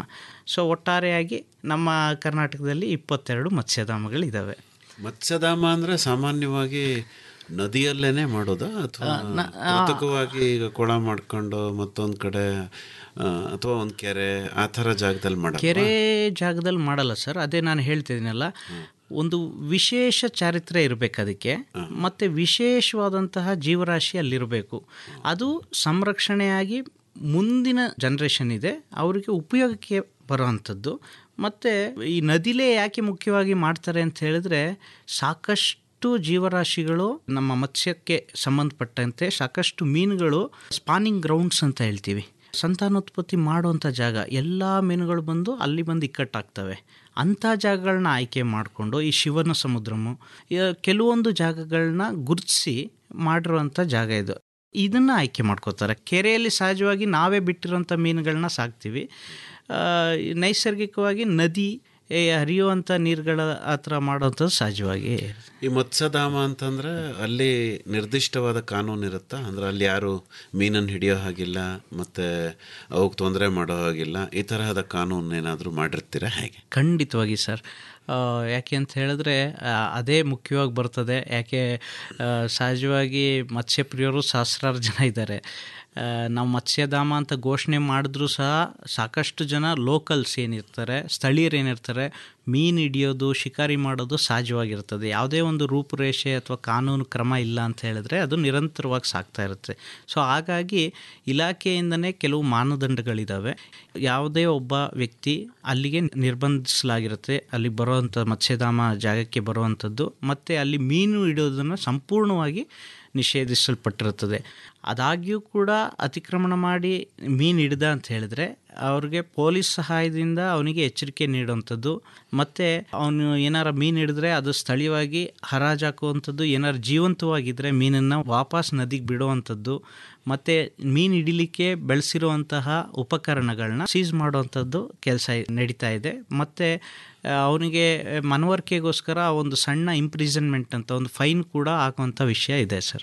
ಸೊ ಒಟ್ಟಾರೆಯಾಗಿ ನಮ್ಮ ಕರ್ನಾಟಕದಲ್ಲಿ ಇಪ್ಪತ್ತೆರಡು ಮತ್ಸ್ಯಧಾಮಗಳಿದ್ದಾವೆ ಮತ್ಸ್ಯಧಾಮ ಅಂದ್ರೆ ಸಾಮಾನ್ಯವಾಗಿ ನದಿಯಲ್ಲೇನೆ ಮಾಡೋದಾ ಅಥವಾ ಕೃತಕವಾಗಿ ಈಗ ಕೊಳ ಮಾಡ್ಕೊಂಡು ಮತ್ತೊಂದ್ ಕಡೆ ಆ, ಅಥವಾ ಒಂದ್ ಕೆರೆ ಆ ಥರ ಜಾಗದಲ್ಲಿ ಮಾಡ ಕೆರೆ ಜಾಗದಲ್ಲಿ ಮಾಡಲ್ಲ ಸರ್ ಅದೇ ನಾನು ಹೇಳ್ತಿದ್ದೀನಲ್ಲ ಒಂದು ವಿಶೇಷ ಚಾರಿತ್ರ್ಯ ಇರಬೇಕು ಅದಕ್ಕೆ ಮತ್ತು ವಿಶೇಷವಾದಂತಹ ಜೀವರಾಶಿ ಅಲ್ಲಿರಬೇಕು ಅದು ಸಂರಕ್ಷಣೆಯಾಗಿ ಮುಂದಿನ ಜನ್ರೇಷನ್ ಇದೆ ಅವರಿಗೆ ಉಪಯೋಗಕ್ಕೆ ಬರೋವಂಥದ್ದು ಮತ್ತು ಈ ನದಿಲೇ ಯಾಕೆ ಮುಖ್ಯವಾಗಿ ಮಾಡ್ತಾರೆ ಅಂತ ಹೇಳಿದ್ರೆ ಸಾಕಷ್ಟು ಜೀವರಾಶಿಗಳು ನಮ್ಮ ಮತ್ಸ್ಯಕ್ಕೆ ಸಂಬಂಧಪಟ್ಟಂತೆ ಸಾಕಷ್ಟು ಮೀನುಗಳು ಸ್ಪಾನಿಂಗ್ ಗ್ರೌಂಡ್ಸ್ ಅಂತ ಹೇಳ್ತೀವಿ ಸಂತಾನೋತ್ಪತ್ತಿ ಮಾಡುವಂಥ ಜಾಗ ಎಲ್ಲ ಮೀನುಗಳು ಬಂದು ಅಲ್ಲಿ ಬಂದು ಇಕ್ಕಟ್ಟಾಗ್ತವೆ ಅಂಥ ಜಾಗಗಳನ್ನ ಆಯ್ಕೆ ಮಾಡಿಕೊಂಡು ಈ ಶಿವನ ಸಮುದ್ರಮು ಈ ಕೆಲವೊಂದು ಜಾಗಗಳನ್ನ ಗುರುತಿಸಿ ಮಾಡಿರುವಂಥ ಜಾಗ ಇದು ಇದನ್ನು ಆಯ್ಕೆ ಮಾಡ್ಕೋತಾರೆ ಕೆರೆಯಲ್ಲಿ ಸಹಜವಾಗಿ ನಾವೇ ಬಿಟ್ಟಿರೋಂಥ ಮೀನುಗಳನ್ನ ಸಾಕ್ತೀವಿ ಆ, ನೈಸರ್ಗಿಕವಾಗಿ ನದಿ ಏ, ಹರಿಯುವಂಥ ನೀರುಗಳ ಆ ಥರ ಮಾಡೋಂಥದ್ದು ಸಹಜವಾಗಿ ಈ ಮತ್ಸ್ಯಧಾಮ ಅಂತಂದ್ರೆ ಅಲ್ಲಿ ನಿರ್ದಿಷ್ಟವಾದ ಕಾನೂನು ಇರುತ್ತಾ ಅಂದ್ರೆ ಅಲ್ಲಿ ಯಾರು ಮೀನನ್ನು ಹಿಡಿಯೋ ಹಾಗಿಲ್ಲ ಮತ್ತೆ ಅವಕ್ಕೆ ತೊಂದರೆ ಮಾಡೋ ಹಾಗಿಲ್ಲ ಈ ತರಹದ ಕಾನೂನು ಏನಾದರೂ ಮಾಡಿರ್ತೀರಾ ಹೇಗೆ ಖಂಡಿತವಾಗಿ ಸರ್ ಆ, ಯಾಕೆ ಅಂತ ಹೇಳಿದ್ರೆ ಆ, ಅದೇ ಮುಖ್ಯವಾಗಿ ಬರ್ತದೆ ಯಾಕೆ ಆ, ಸಹಜವಾಗಿ ಮತ್ಸ್ಯಪ್ರಿಯರು ಸಹಸ್ರಾರು ಜನ ಇದ್ದಾರೆ ಆ, ನಾವು ಮತ್ಸ್ಯಧಾಮ ಅಂತ ಘೋಷಣೆ ಮಾಡಿದ್ರೂ ಸಹ ಸಾಕಷ್ಟು ಜನ ಲೋಕಲ್ಸ್ ಏನಿರ್ತಾರೆ ಸ್ಥಳೀಯರು ಏನಿರ್ತಾರೆ ಮೀನು ಹಿಡಿಯೋದು ಶಿಕಾರಿ ಮಾಡೋದು ಸಹಜವಾಗಿರ್ತದೆ ಯಾವುದೇ ಒಂದು ರೂಪುರೇಷೆ ಅಥವಾ ಕಾನೂನು ಕ್ರಮ ಇಲ್ಲ ಅಂತ ಹೇಳಿದ್ರೆ ಅದು ನಿರಂತರವಾಗಿ ಸಾಗ್ತಾ ಇರುತ್ತೆ ಸೊ ಹಾಗಾಗಿ ಇಲಾಖೆಯಿಂದನೇ ಕೆಲವು ಮಾನದಂಡಗಳಿದ್ದಾವೆ ಯಾವುದೇ ಒಬ್ಬ ವ್ಯಕ್ತಿ ಅಲ್ಲಿಗೆ ನಿರ್ಬಂಧಿಸಲಾಗಿರುತ್ತೆ ಅಲ್ಲಿ ಬರುವಂಥ ಮತ್ಸ್ಯಧಾಮ ಜಾಗಕ್ಕೆ ಬರುವಂಥದ್ದು ಮತ್ತು ಅಲ್ಲಿ ಮೀನು ಹಿಡಿಯೋದನ್ನು ಸಂಪೂರ್ಣವಾಗಿ ನಿಷೇಧಿಸಲ್ಪಟ್ಟಿರುತ್ತದೆ ಆದಾಗ್ಯೂ ಕೂಡ ಅತಿಕ್ರಮಣ ಮಾಡಿ ಮೀನು ಹಿಡ್ದ ಅಂತ ಹೇಳಿದ್ರೆ ಅವ್ರಿಗೆ ಪೊಲೀಸ್ ಸಹಾಯದಿಂದ ಅವನಿಗೆ ಎಚ್ಚರಿಕೆ ನೀಡುವಂಥದ್ದು ಮತ್ತು ಅವನು ಏನಾರ ಮೀನು ಹಿಡಿದ್ರೆ ಅದು ಸ್ಥಳೀಯವಾಗಿ ಹರಾಜಾಕುವಂಥದ್ದು ಏನಾರು ಜೀವಂತವಾಗಿದ್ದರೆ ಮೀನನ್ನು ವಾಪಸ್ ನದಿಗೆ ಬಿಡುವಂಥದ್ದು ಮತ್ತು ಮೀನು ಹಿಡಿಲಿಕ್ಕೆ ಬೆಳೆಸಿರುವಂತಹ ಉಪಕರಣಗಳನ್ನ ಸೀಸ್ ಮಾಡುವಂಥದ್ದು ಕೆಲಸ ನಡೀತಾ ಇದೆ ಮತ್ತು ಅವನಿಗೆ ಮನವರಿಕೆಗೋಸ್ಕರ ಒಂದು ಸಣ್ಣ ಇಂಪ್ರಿಸನ್ಮೆಂಟ್ ಅಂತ ಒಂದು ಫೈನ್ ಕೂಡ ಹಾಕುವಂಥ ವಿಷಯ ಇದೆ ಸರ್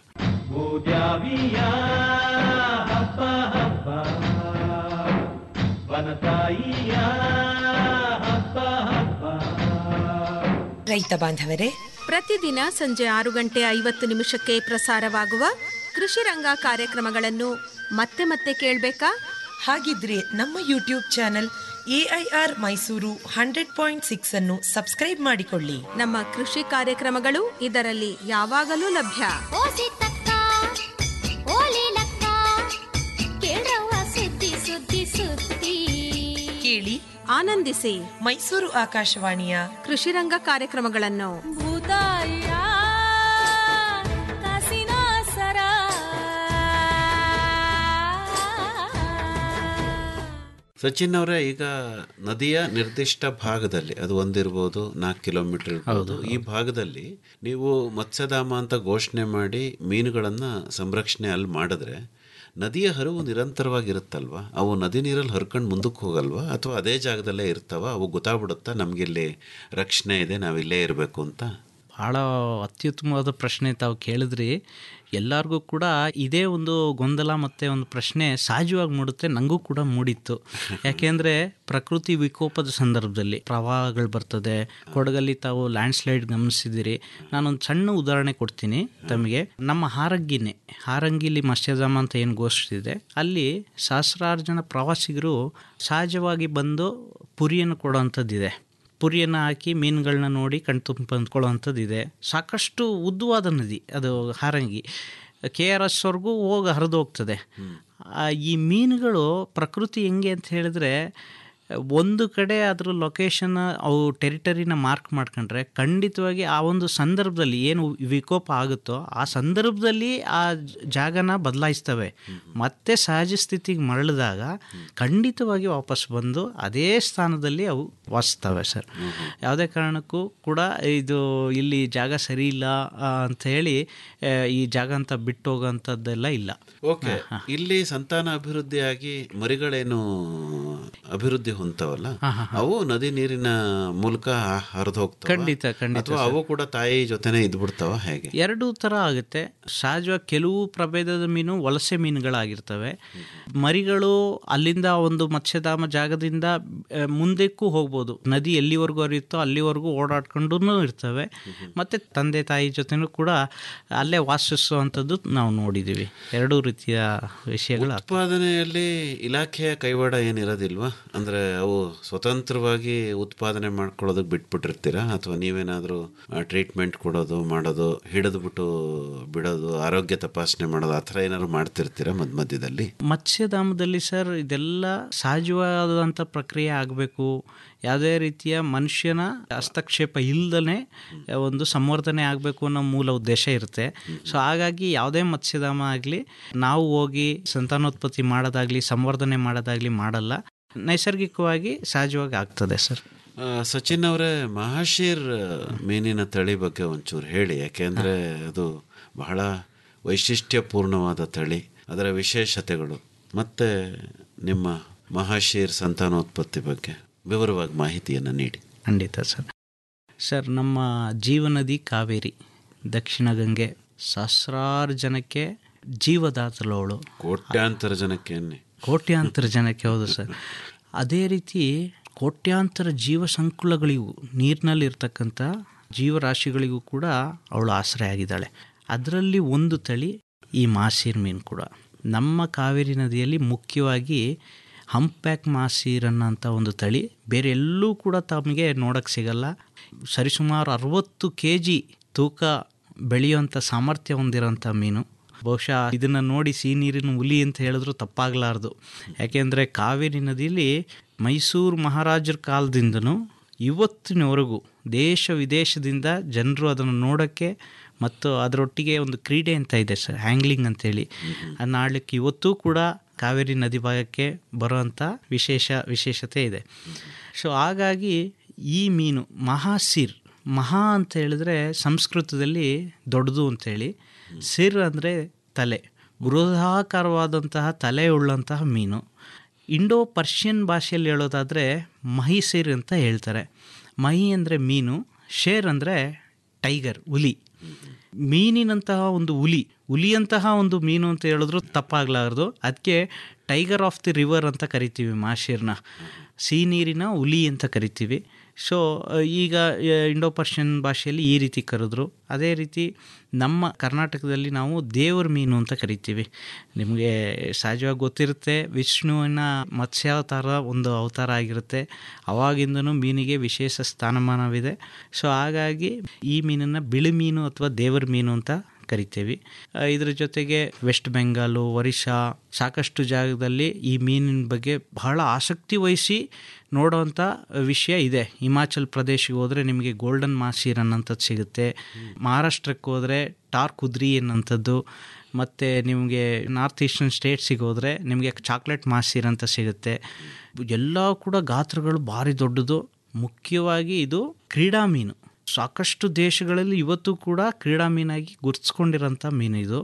ರೈತ ಬಾಂಧವರೇ ಪ್ರತಿದಿನ ಸಂಜೆ ಆರು ಗಂಟೆ ಐವತ್ತು ನಿಮಿಷಕ್ಕೆ ಪ್ರಸಾರವಾಗುವ ಕೃಷಿ ರಂಗ ಕಾರ್ಯಕ್ರಮಗಳನ್ನು ಮತ್ತೆ ಮತ್ತೆ ಕೇಳಬೇಕಾ ಹಾಗಿದ್ರೆ ನಮ್ಮ YouTube channel AIR Mysuru hundred point six ಅನ್ನು ಸಬ್ಸ್ಕ್ರೈಬ್ ಮಾಡಿಕೊಳ್ಳಿ ನಮ್ಮ ಕೃಷಿ ಕಾರ್ಯಕ್ರಮಗಳು ಇದರಲ್ಲಿ ಯಾವಾಗಲೂ ಲಭ್ಯ ಓಸಿ ತಕ್ಕ ಓಲಿ ಲಕ್ಕ ಕೇಳ್ರವ್ವ ಸುದ್ದಿ ಸುದ್ದಿ ಸುದ್ದಿ ಕೇಳಿ ಆನಂದಿಸಿ ಮೈಸೂರು ಆಕಾಶವಾಣಿಯ ಕೃಷಿ ರಂಗ ಕಾರ್ಯಕ್ರಮಗಳನ್ನು ಭೂತಾಯ ಕಾಸಿನ ಸರ ಸಚಿನ್ ಅವರೇ ಈಗ ನದಿಯ ನಿರ್ದಿಷ್ಟ ಭಾಗದಲ್ಲಿ ಅದು ಒಂದಿರ್ಬೋದು ನಾಲ್ಕು ಕಿಲೋಮೀಟರ್ ಇರ್ಬೋದು ಈ ಭಾಗದಲ್ಲಿ ನೀವು ಮತ್ಸ್ಯಧಾಮ ಅಂತ ಘೋಷಣೆ ಮಾಡಿ ಮೀನುಗಳನ್ನು ಸಂರಕ್ಷಣೆ ಅಲ್ಲಿ ಮಾಡಿದ್ರೆ ನದಿಯ ಹರಿವು ನಿರಂತರವಾಗಿರುತ್ತಲ್ವಾ ಅವು ನದಿ ನೀರಲ್ಲಿ ಹರ್ಕೊಂಡು ಮುಂದಕ್ಕೆ ಹೋಗಲ್ವಾ ಅಥವಾ ಅದೇ ಜಾಗದಲ್ಲೇ ಇರ್ತಾವ ಅವು ಗೊತ್ತಾಗ್ಬಿಡುತ್ತಾ ನಮಗಿಲ್ಲಿ ರಕ್ಷಣೆ ಇದೆ ನಾವಿಲ್ಲೇ ಇರಬೇಕು ಅಂತ ಭಾಳ ಅತ್ಯುತ್ತಮವಾದ ಪ್ರಶ್ನೆ ತಾವು ಕೇಳಿದ್ರಿ ಎಲ್ಲರಿಗೂ ಕೂಡ ಇದೇ ಒಂದು ಗೊಂದಲ ಮತ್ತು ಒಂದು ಪ್ರಶ್ನೆ ಸಹಜವಾಗಿ ಮೂಡುತ್ತೆ ನನಗೂ ಕೂಡ ಮೂಡಿತ್ತು ಯಾಕೆಂದರೆ ಪ್ರಕೃತಿ ವಿಕೋಪದ ಸಂದರ್ಭದಲ್ಲಿ ಪ್ರವಾಹಗಳು ಬರ್ತದೆ ಕೊಡಗಲ್ಲಿ ತಾವು ಲ್ಯಾಂಡ್ ಸ್ಲೈಡ್ ಗಮನಿಸಿದ್ದೀರಿ ನಾನೊಂದು ಸಣ್ಣ ಉದಾಹರಣೆ ಕೊಡ್ತೀನಿ ತಮಗೆ ನಮ್ಮ ಹಾರಂಗಿನೇ ಹಾರಂಗಿಲಿ ಮತ್ಸ್ಯಧಾಮ ಅಂತ ಏನು ಘೋಷಿಸಿದೆ ಅಲ್ಲಿ ಸಹಸ್ರಾರು ಜನ ಪ್ರವಾಸಿಗರು ಸಹಜವಾಗಿ ಬಂದು ಪುರಿಯನ್ನು ಕೊಡೋವಂಥದ್ದಿದೆ ಪುರಿಯನ್ನು ಹಾಕಿ ಮೀನುಗಳನ್ನ ನೋಡಿ ಕಣ್ತುಂಬ ಅಂದ್ಕೊಳ್ಳೋವಂಥದ್ದು ಇದೆ ಸಾಕಷ್ಟು ಉದ್ದವಾದ ನದಿ ಅದು ಹಾರಂಗಿ ಕೆ ಆರ್ ಎಸ್ವರೆಗೂ ಹೋಗಿ ಹರಿದು ಹೋಗ್ತದೆ ಆ, ಈ ಮೀನುಗಳು ಪ್ರಕೃತಿ ಹೆಂಗೆ ಅಂತ ಹೇಳಿದ್ರೆ ಒಂದು ಕಡೆ ಅದ್ರ ಲೊಕೇಶನ್ ಅವು ಟೆರಿಟರಿನ ಮಾರ್ಕ್ ಮಾಡ್ಕೊಂಡ್ರೆ ಖಂಡಿತವಾಗಿ ಆ ಒಂದು ಸಂದರ್ಭದಲ್ಲಿ ಏನು ವಿಕೋಪ ಆಗುತ್ತೋ ಆ ಸಂದರ್ಭದಲ್ಲಿ ಆ ಜ- ಜಾಗನ ಬದಲಾಯಿಸ್ತವೆ ಮತ್ತೆ ಸಹಜ ಸ್ಥಿತಿಗೆ ಮರಳಿದಾಗ ಖಂಡಿತವಾಗಿ ವಾಪಸ್ ಬಂದು ಅದೇ ಸ್ಥಾನದಲ್ಲಿ ಅವು ವಾಸಿಸ್ತವೆ ಸರ್ ಯಾವುದೇ ಕಾರಣಕ್ಕೂ ಕೂಡ ಇದು ಇಲ್ಲಿ ಜಾಗ ಸರಿ ಇಲ್ಲ ಆ, ಅಂತ ಹೇಳಿ ಆ, ಈ ಜಾಗ ಅಂತ ಬಿಟ್ಟು ಹೋಗೋಂಥದ್ದೆಲ್ಲ ಇಲ್ಲ ಓಕೆ ಇಲ್ಲಿ ಸಂತಾನ ಅಭಿವೃದ್ಧಿಯಾಗಿ ಮರಿಗಳೇನು ಅಭಿವೃದ್ಧಿ ಹೊಂದ್ತಾವಲ್ಲ ಅವು ನದಿ ನೀರಿನ ಮೂಲಕ ಹರಿದು ಹೋಗ್ತಾವ ಖಂಡಿತ, ಖಂಡಿತ ಅಥವಾ ಅವು ಕೂಡ ತಾಯಿ ಜೊತೆನೆ ಇದ್ಬಿಡ್ತಾವ ಹೇಗೆ ಎರಡೂ ಥರ ಆಗುತ್ತೆ ಸಹಜವಾಗಿ ಕೆಲವು ಪ್ರಭೇದದ ಮೀನು ವಲಸೆ ಮೀನುಗಳಾಗಿರ್ತವೆ ಮರಿಗಳು ಅಲ್ಲಿಂದ ಒಂದು ಮತ್ಸ್ಯಧಾಮ ಜಾಗದಿಂದ ಆ, ಮುಂದಕ್ಕೂ ಹೋಗ್ಬೋದು ನದಿ ಎಲ್ಲಿವರೆಗೂ ಹರಿಯುತ್ತೋ ಅಲ್ಲಿವರೆಗೂ ಓಡಾಡ್ಕೊಂಡು ಇರ್ತವೆ ಮತ್ತು ತಂದೆ ತಾಯಿ ಜೊತೆನೂ ಕೂಡ ಅಲ್ಲೇ ವಾಸಿಸುವಂಥದ್ದು ನಾವು ನೋಡಿದ್ದೀವಿ ಎರಡೂ ರೀತಿಯ ವಿಷಯಗಳು ಉತ್ಪಾದನೆಯಲ್ಲಿ ಇಲಾಖೆಯ ಕೈವಾಡ ಏನಿರೋದಿಲ್ವಾ ಅಂದ್ರೆ ಅವು ಸ್ವತಂತ್ರವಾಗಿ ಉತ್ಪಾದನೆ ಮಾಡ್ಕೊಳ್ಳೋದಕ್ಕೆ ಬಿಟ್ಬಿಟ್ಟಿರ್ತೀರಾ ಅಥವಾ ನೀವೇನಾದರೂ ಟ್ರೀಟ್ಮೆಂಟ್ ಕೊಡೋದು ಮಾಡೋದು ಹಿಡಿದು ಬಿಟ್ಟು ಬಿಡೋದು ಆರೋಗ್ಯ ತಪಾಸಣೆ ಮಾಡೋದು ಆ ಥರ ಏನಾದ್ರು ಮಾಡ್ತಿರ್ತೀರಾ ಮಧ್ಯ ಮಧ್ಯದಲ್ಲಿ ಮತ್ಸ್ಯಧಾಮದಲ್ಲಿ ಸರ್ ಇದೆಲ್ಲ ಸಹಜವಾದಂಥ ಪ್ರಕ್ರಿಯೆ ಆಗಬೇಕು ಯಾವುದೇ ರೀತಿಯ ಮನುಷ್ಯನ ಹಸ್ತಕ್ಷೇಪ ಇಲ್ದನೆ ಒಂದು ಸಂವರ್ಧನೆ ಆಗಬೇಕು ಅನ್ನೋ ಮೂಲ ಉದ್ದೇಶ ಇರುತ್ತೆ ಸೊ ಹಾಗಾಗಿ ಯಾವುದೇ ಮತ್ಸ್ಯಧಾಮ ಆಗಲಿ ನಾವು ಹೋಗಿ ಸಂತಾನೋತ್ಪತ್ತಿ ಮಾಡೋದಾಗಲಿ ಸಂವರ್ಧನೆ ಮಾಡೋದಾಗಲಿ ಮಾಡಲ್ಲ ನೈಸರ್ಗಿಕವಾಗಿ ಸಹಜವಾಗಿ ಆಗ್ತದೆ ಸರ್ ಆ, ಸಚಿನ್ ಅವರೇ ಮಹಾಶೀರ್ ಮೀನಿನ ತಳಿ ಬಗ್ಗೆ ಒಂಚೂರು ಹೇಳಿ ಯಾಕೆಂದ್ರೆ ಅದು ಬಹಳ ವೈಶಿಷ್ಟ್ಯಪೂರ್ಣವಾದ ತಳಿ ಅದರ ವಿಶೇಷತೆಗಳು ಮತ್ತೆ ನಿಮ್ಮ ಮಹಾಶೀರ್ ಸಂತಾನೋತ್ಪತ್ತಿ ಬಗ್ಗೆ ವಿವರವಾಗಿ ಮಾಹಿತಿಯನ್ನು ನೀಡಿ ಖಂಡಿತ ಸರ್ ಸರ್ ನಮ್ಮ ಜೀವನದಿ ಕಾವೇರಿ ದಕ್ಷಿಣ ಗಂಗೆ ಸಹಸ್ರಾರು ಜನಕ್ಕೆ ಜೀವದಾತಲವಳು ಕೋಟ್ಯಾಂತರ ಜನಕ್ಕೆ ಎಣ್ಣೆ ಕೋಟ್ಯಾಂತರ ಜನಕ್ಕೆ ಹೌದು ಸರ್ ಅದೇ ರೀತಿ ಕೋಟ್ಯಾಂತರ ಜೀವ ಸಂಕುಲಗಳಿಗೂ ನೀರಿನಲ್ಲಿರ್ತಕ್ಕಂಥ ಜೀವರಾಶಿಗಳಿಗೂ ಕೂಡ ಅವಳು ಆಶ್ರಯ ಆಗಿದ್ದಾಳೆ ಅದರಲ್ಲಿ ಒಂದು ತಳಿ ಈ ಮಾಸೀರ್ ಮೀನು ಕೂಡ ನಮ್ಮ ಕಾವೇರಿ ನದಿಯಲ್ಲಿ ಮುಖ್ಯವಾಗಿ ಹಂಪ್ಯಾಕ್ ಮಾಸೀರ್ ಅನ್ನೋಂಥ ಒಂದು ತಳಿ ಬೇರೆ ಎಲ್ಲೂ ಕೂಡ ತಮಗೆ ನೋಡೋಕ್ಕೆ ಸಿಗಲ್ಲ ಸರಿಸುಮಾರು ಅರವತ್ತು ಕೆ ಜಿ ತೂಕ ಬೆಳೆಯುವಂಥ ಸಾಮರ್ಥ್ಯ ಹೊಂದಿರೋಂಥ ಮೀನು ಬಹುಶಃ ಇದನ್ನು ನೋಡಿ ಸಿಹಿ ನೀರಿನ ಹುಲಿ ಅಂತ ಹೇಳಿದ್ರು ತಪ್ಪಾಗಲಾರ್ದು ಯಾಕೆಂದರೆ ಕಾವೇರಿ ನದಿಯಲ್ಲಿ ಮೈಸೂರು ಮಹಾರಾಜರ ಕಾಲದಿಂದನೂ ಇವತ್ತಿನವರೆಗೂ ದೇಶ ವಿದೇಶದಿಂದ ಜನರು ಅದನ್ನು ನೋಡೋಕ್ಕೆ ಮತ್ತು ಅದರೊಟ್ಟಿಗೆ ಒಂದು ಕ್ರೀಡೆ ಅಂತ ಇದೆ ಸರ್ ಹ್ಯಾಂಗ್ಲಿಂಗ್ ಅಂತೇಳಿ ಅದನ್ನ ಆಡಲಿಕ್ಕೆ ಇವತ್ತೂ ಕೂಡ ಕಾವೇರಿ ನದಿ ಭಾಗಕ್ಕೆ ಬರುವಂಥ ವಿಶೇಷ ವಿಶೇಷತೆ ಇದೆ ಸೊ ಹಾಗಾಗಿ ಈ ಮೀನು ಮಹಾಸಿರ್ ಮಹಾ ಅಂತ ಹೇಳಿದ್ರೆ ಸಂಸ್ಕೃತದಲ್ಲಿ ದೊಡ್ಡದು ಅಂತೇಳಿ ಸಿರ್ ಅಂದರೆ ತಲೆ ಬೃಹದಾಕಾರವಾದಂತಹ ತಲೆ ಉಳ್ಳಂತಹ ಮೀನು ಇಂಡೋ ಪರ್ಷಿಯನ್ ಭಾಷೆಯಲ್ಲಿ ಹೇಳೋದಾದರೆ ಮಹಿಸಿರ್ ಅಂತ ಹೇಳ್ತಾರೆ ಮಹಿ ಅಂದರೆ ಮೀನು ಶೇರ್ ಅಂದರೆ ಟೈಗರ್ ಹುಲಿ ಮೀನಿನಂತಹ ಒಂದು ಹುಲಿ ಹುಲಿಯಂತಹ ಒಂದು ಮೀನು ಅಂತ ಹೇಳಿದ್ರು ತಪ್ಪಾಗಲಾರದು ಅದಕ್ಕೆ ಟೈಗರ್ ಆಫ್ ದಿ ರಿವರ್ ಅಂತ ಕರಿತೀವಿ ಮಾಶೀರ್ನ ಸಿಹಿ ನೀರಿನ ಹುಲಿ ಅಂತ ಕರಿತೀವಿ ಸೊ ಈಗ ಇಂಡೋ ಪರ್ಷಿಯನ್ ಭಾಷೆಯಲ್ಲಿ ಈ ರೀತಿ ಕರೆದ್ರು ಅದೇ ರೀತಿ ನಮ್ಮ ಕರ್ನಾಟಕದಲ್ಲಿ ನಾವು ದೇವರ ಮೀನು ಅಂತ ಕರಿತೀವಿ ನಿಮಗೆ ಸಹಜವಾಗಿ ಗೊತ್ತಿರುತ್ತೆ ವಿಷ್ಣುವಿನ ಮತ್ಸ್ಯಾವತಾರ ಒಂದು ಅವತಾರ ಆಗಿರುತ್ತೆ ಅವಾಗಿಂದನೂ ಮೀನಿಗೆ ವಿಶೇಷ ಸ್ಥಾನಮಾನವಿದೆ ಸೊ ಹಾಗಾಗಿ ಈ ಮೀನನ್ನು ಬಿಳಿ ಮೀನು ಅಥವಾ ದೇವರ ಮೀನು ಅಂತ ಕರಿತೀವಿ ಆ, ಇದ್ರ ಜೊತೆಗೆ ವೆಸ್ಟ್ ಬೆಂಗಾಲು ಒರಿಸ್ಸಾ ಸಾಕಷ್ಟು ಜಾಗದಲ್ಲಿ ಈ ಮೀನಿನ ಬಗ್ಗೆ ಬಹಳ ಆಸಕ್ತಿ ವಹಿಸಿ ನೋಡೋವಂಥ ವಿಷಯ ಇದೆ ಹಿಮಾಚಲ್ ಪ್ರದೇಶಕ್ಕೆ ಹೋದರೆ ನಿಮಗೆ ಗೋಲ್ಡನ್ ಮಾಸೀರ್ ಅನ್ನೋಂಥದ್ದು ಸಿಗುತ್ತೆ ಮಹಾರಾಷ್ಟ್ರಕ್ಕೆ ಹೋದರೆ ಟಾರ್ ಕುದ್ರಿ ಅನ್ನೋಂಥದ್ದು ಮತ್ತು ನಿಮಗೆ ನಾರ್ತ್ ಈಸ್ಟರ್ನ್ ಸ್ಟೇಟ್ಸಿಗೆ ಹೋದರೆ ನಿಮಗೆ ಚಾಕ್ಲೇಟ್ ಮಾಸೀರ್ ಅಂತ ಸಿಗುತ್ತೆ ಎಲ್ಲ ಕೂಡ ಗಾತ್ರಗಳು ಭಾರಿ ದೊಡ್ಡದು ಮುಖ್ಯವಾಗಿ ಇದು ಕ್ರೀಡಾ ಮೀನು ಸಾಕಷ್ಟು ದೇಶಗಳಲ್ಲಿ ಇವತ್ತು ಕೂಡ ಕ್ರೀಡಾ ಮೀನಾಗಿ ಗುರುತಿಸ್ಕೊಂಡಿರೋಂಥ ಮೀನು ಇದು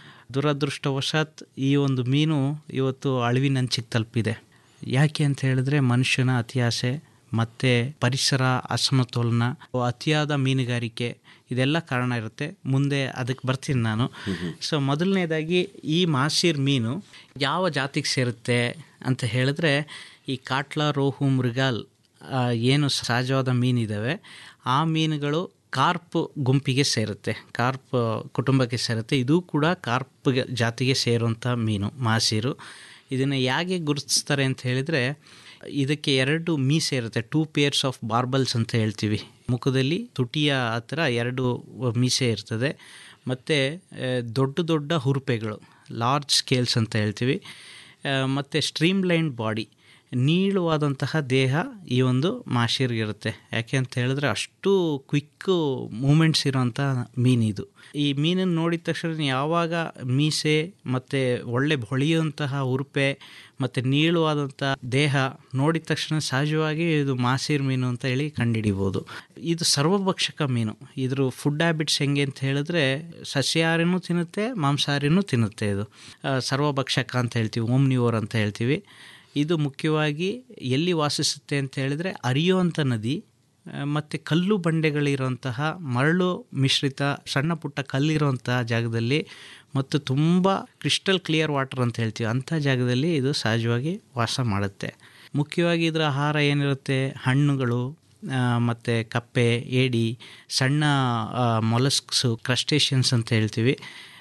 ದುರದೃಷ್ಟವಶಾತ್ ಈ ಒಂದು ಮೀನು ಇವತ್ತು ಅಳಿವಿನಂಚಿಗೆ ತಲುಪಿದೆ ಯಾಕೆ ಅಂತ ಹೇಳಿದ್ರೆ ಮನುಷ್ಯನ ಅತಿಯಾಸೆ ಮತ್ತು ಪರಿಸರ ಅಸಮತೋಲನ ಅತಿಯಾದ ಮೀನುಗಾರಿಕೆ ಇದೆಲ್ಲ ಕಾರಣ ಇರುತ್ತೆ ಮುಂದೆ ಅದಕ್ಕೆ ಬರ್ತೀನಿ ನಾನು ಸೊ ಮೊದಲನೇದಾಗಿ ಈ ಮಾಸೀರ್ ಮೀನು ಯಾವ ಜಾತಿಗೆ ಸೇರುತ್ತೆ ಅಂತ ಹೇಳಿದ್ರೆ ಈ ಕಾಟ್ಲಾ ರೋಹು ಮೃಗಾಲ್ ಆ, ಏನು ಸಹಜವಾದ ಮೀನಿದ್ದಾವೆ ಆ ಮೀನುಗಳು ಕಾರ್ಪ್ ಗುಂಪಿಗೆ ಸೇರುತ್ತೆ ಕಾರ್ಪ್ ಕುಟುಂಬಕ್ಕೆ ಸೇರುತ್ತೆ ಇದು ಕೂಡ ಕಾರ್ಪ್ ಜಾತಿಗೆ ಸೇರುವಂಥ ಮೀನು ಮಾಸೀರು ಇದನ್ನು ಹೇಗೆ ಗುರುತಿಸ್ತಾರೆ ಅಂತ ಹೇಳಿದರೆ ಇದಕ್ಕೆ ಎರಡು ಮೀಸೆ ಇರುತ್ತೆ ಟೂ ಪೇರ್ಸ್ ಆಫ್ ಬಾರ್ಬಲ್ಸ್ ಅಂತ ಹೇಳ್ತೀವಿ ಮುಖದಲ್ಲಿ ತುಟಿಯ ಹತ್ರ ಎರಡು ಮೀಸೆ ಇರ್ತದೆ ಮತ್ತು ದೊಡ್ಡ ದೊಡ್ಡ ಹುರುಪೆಗಳು ಲಾರ್ಜ್ ಸ್ಕೇಲ್ಸ್ ಅಂತ ಹೇಳ್ತೀವಿ ಮತ್ತು ಸ್ಟ್ರೀಮ್ ಲೈನ್ ಬಾಡಿ ನೀಳವಾದಂತಹ ದೇಹ ಈ ಒಂದು ಮಾಶೀರ್ಗಿರುತ್ತೆ ಯಾಕೆ ಅಂತ ಹೇಳಿದ್ರೆ ಅಷ್ಟು ಕ್ವಿಕ್ ಮೂಮೆಂಟ್ಸ್ ಇರೋಂಥ ಮೀನಿದು ಈ ಮೀನನ್ನು ನೋಡಿದ ತಕ್ಷಣ ಯಾವಾಗ ಮೀಸೆ ಮತ್ತು ಒಳ್ಳೆ ಹೊಳೆಯುವಂತಹ ಉರುಪೆ ಮತ್ತು ನೀಳವಾದಂಥ ದೇಹ ನೋಡಿದ ತಕ್ಷಣ ಸಹಜವಾಗಿ ಇದು ಮಾಸೀರ್ ಮೀನು ಅಂತ ಹೇಳಿ ಕಂಡುಹಿಡಿಬೋದು ಇದು ಸರ್ವಭಕ್ಷಕ ಮೀನು ಇದ್ರ ಫುಡ್ ಹ್ಯಾಬಿಟ್ಸ್ ಹೆಂಗೆ ಅಂತ ಹೇಳಿದ್ರೆ ಸಸ್ಯಾಹಾರಿನೂ ತಿನ್ನುತ್ತೆ ಮಾಂಸಾಹಾರಿನೂ ತಿನ್ನುತ್ತೆ ಇದು ಆ, ಸರ್ವಭಕ್ಷಕ ಅಂತ ಹೇಳ್ತೀವಿ ಓಮ್ನಿವೋರ್ ಅಂತ ಹೇಳ್ತೀವಿ ಇದು ಮುಖ್ಯವಾಗಿ ಎಲ್ಲಿ ವಾಸಿಸುತ್ತೆ ಅಂತ ಹೇಳಿದ್ರೆ ಹರಿಯುವಂಥ ನದಿ ಮತ್ತು ಕಲ್ಲು ಬಂಡೆಗಳಿರುವಂತಹ ಮರಳು ಮಿಶ್ರಿತ ಸಣ್ಣ ಪುಟ್ಟ ಕಲ್ಲಿರುವಂತಹ ಜಾಗದಲ್ಲಿ ಮತ್ತು ತುಂಬ ಕ್ರಿಸ್ಟಲ್ ಕ್ಲಿಯರ್ ವಾಟರ್ ಅಂತ ಹೇಳ್ತೀವಿ ಅಂಥ ಜಾಗದಲ್ಲಿ ಇದು ಸಹಜವಾಗಿ ವಾಸ ಮಾಡುತ್ತೆ ಮುಖ್ಯವಾಗಿ ಇದರ ಆಹಾರ ಏನಿರುತ್ತೆ ಹಣ್ಣುಗಳು ಮತ್ತು ಕಪ್ಪೆ ಏಡಿ ಸಣ್ಣ ಮೊಲಸ್ಕ್ಸು ಕ್ರಸ್ಟೇಷನ್ಸ್ ಅಂತ ಹೇಳ್ತೀವಿ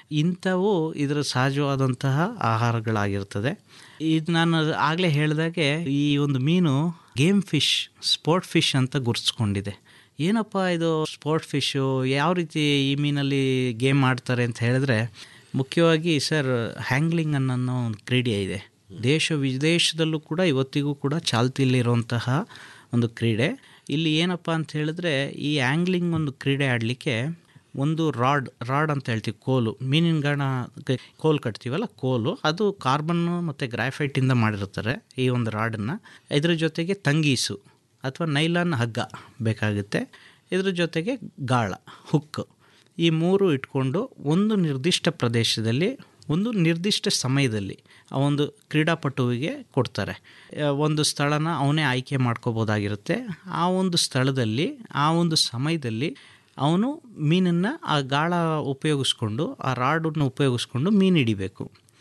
ಇಂಥವು ಇದರ ಸಹಜವಾದಂತಹ ಆಹಾರಗಳಾಗಿರ್ತದೆ ಇದು ನಾನು ಆಗಲೇ ಹೇಳಿದಾಗೆ ಈ ಒಂದು ಮೀನು ಗೇಮ್ ಫಿಶ್ ಸ್ಪೋರ್ಟ್ ಫಿಶ್ ಅಂತ ಗುರುತಿಸ್ಕೊಂಡಿದೆ ಏನಪ್ಪ ಇದು ಸ್ಪೋರ್ಟ್ ಫಿಶ್ಶು ಯಾವ ರೀತಿ ಈ ಮೀನಲ್ಲಿ ಗೇಮ್ ಆಡ್ತಾರೆ ಅಂತ ಹೇಳಿದ್ರೆ ಮುಖ್ಯವಾಗಿ ಸರ್ ಹ್ಯಾಂಗ್ಲಿಂಗ್ ಅನ್ನೋ ಒಂದು ಕ್ರೀಡೆ ಇದೆ ದೇಶ ವಿದೇಶದಲ್ಲೂ ಕೂಡ ಇವತ್ತಿಗೂ ಕೂಡ ಚಾಲ್ತಿಯಲ್ಲಿರುವಂತಹ ಒಂದು ಕ್ರೀಡೆ ಇಲ್ಲಿ ಏನಪ್ಪ ಅಂತ ಹೇಳಿದ್ರೆ ಈ ಆ್ಯಂಗ್ಲಿಂಗ್ ಒಂದು ಕ್ರೀಡೆ ಆಡಲಿಕ್ಕೆ ಒಂದು ರಾಡ್ ರಾಡ್ ಅಂತ ಹೇಳ್ತೀವಿ ಕೋಲು ಮೀನಿನ ಗಾಣ ಕೋಲು ಕಟ್ತೀವಲ್ಲ ಕೋಲು ಅದು ಕಾರ್ಬನ್ನು ಮತ್ತು ಗ್ರಾಫೈಟಿಂದ ಮಾಡಿರ್ತಾರೆ ಈ ಒಂದು ರಾಡನ್ನು ಇದ್ರ ಜೊತೆಗೆ ತಂಗೀಸು ಅಥವಾ ನೈಲಾನ್ ಹಗ್ಗ ಬೇಕಾಗುತ್ತೆ ಇದ್ರ ಜೊತೆಗೆ ಗಾಳ ಹುಕ್ ಈ ಮೂರು ಇಟ್ಕೊಂಡು ಒಂದು ನಿರ್ದಿಷ್ಟ ಪ್ರದೇಶದಲ್ಲಿ ಒಂದು ನಿರ್ದಿಷ್ಟ ಸಮಯದಲ್ಲಿ ಆ ಒಂದು ಕ್ರೀಡಾಪಟುವಿಗೆ ಕೊಡ್ತಾರೆ ಒಂದು ಸ್ಥಳನ ಅವನೇ ಆಯ್ಕೆ ಮಾಡ್ಕೋಬೋದಾಗಿರುತ್ತೆ ಆ ಒಂದು ಸ್ಥಳದಲ್ಲಿ ಆ ಒಂದು ಸಮಯದಲ್ಲಿ ಅವನು ಮೀನನ್ನು ಆ ಗಾಳ ಉಪಯೋಗಿಸ್ಕೊಂಡು ಆ ರಾಡನ್ನು ಉಪಯೋಗಿಸ್ಕೊಂಡು ಮೀನು ಹಿಡಿಬೇಕು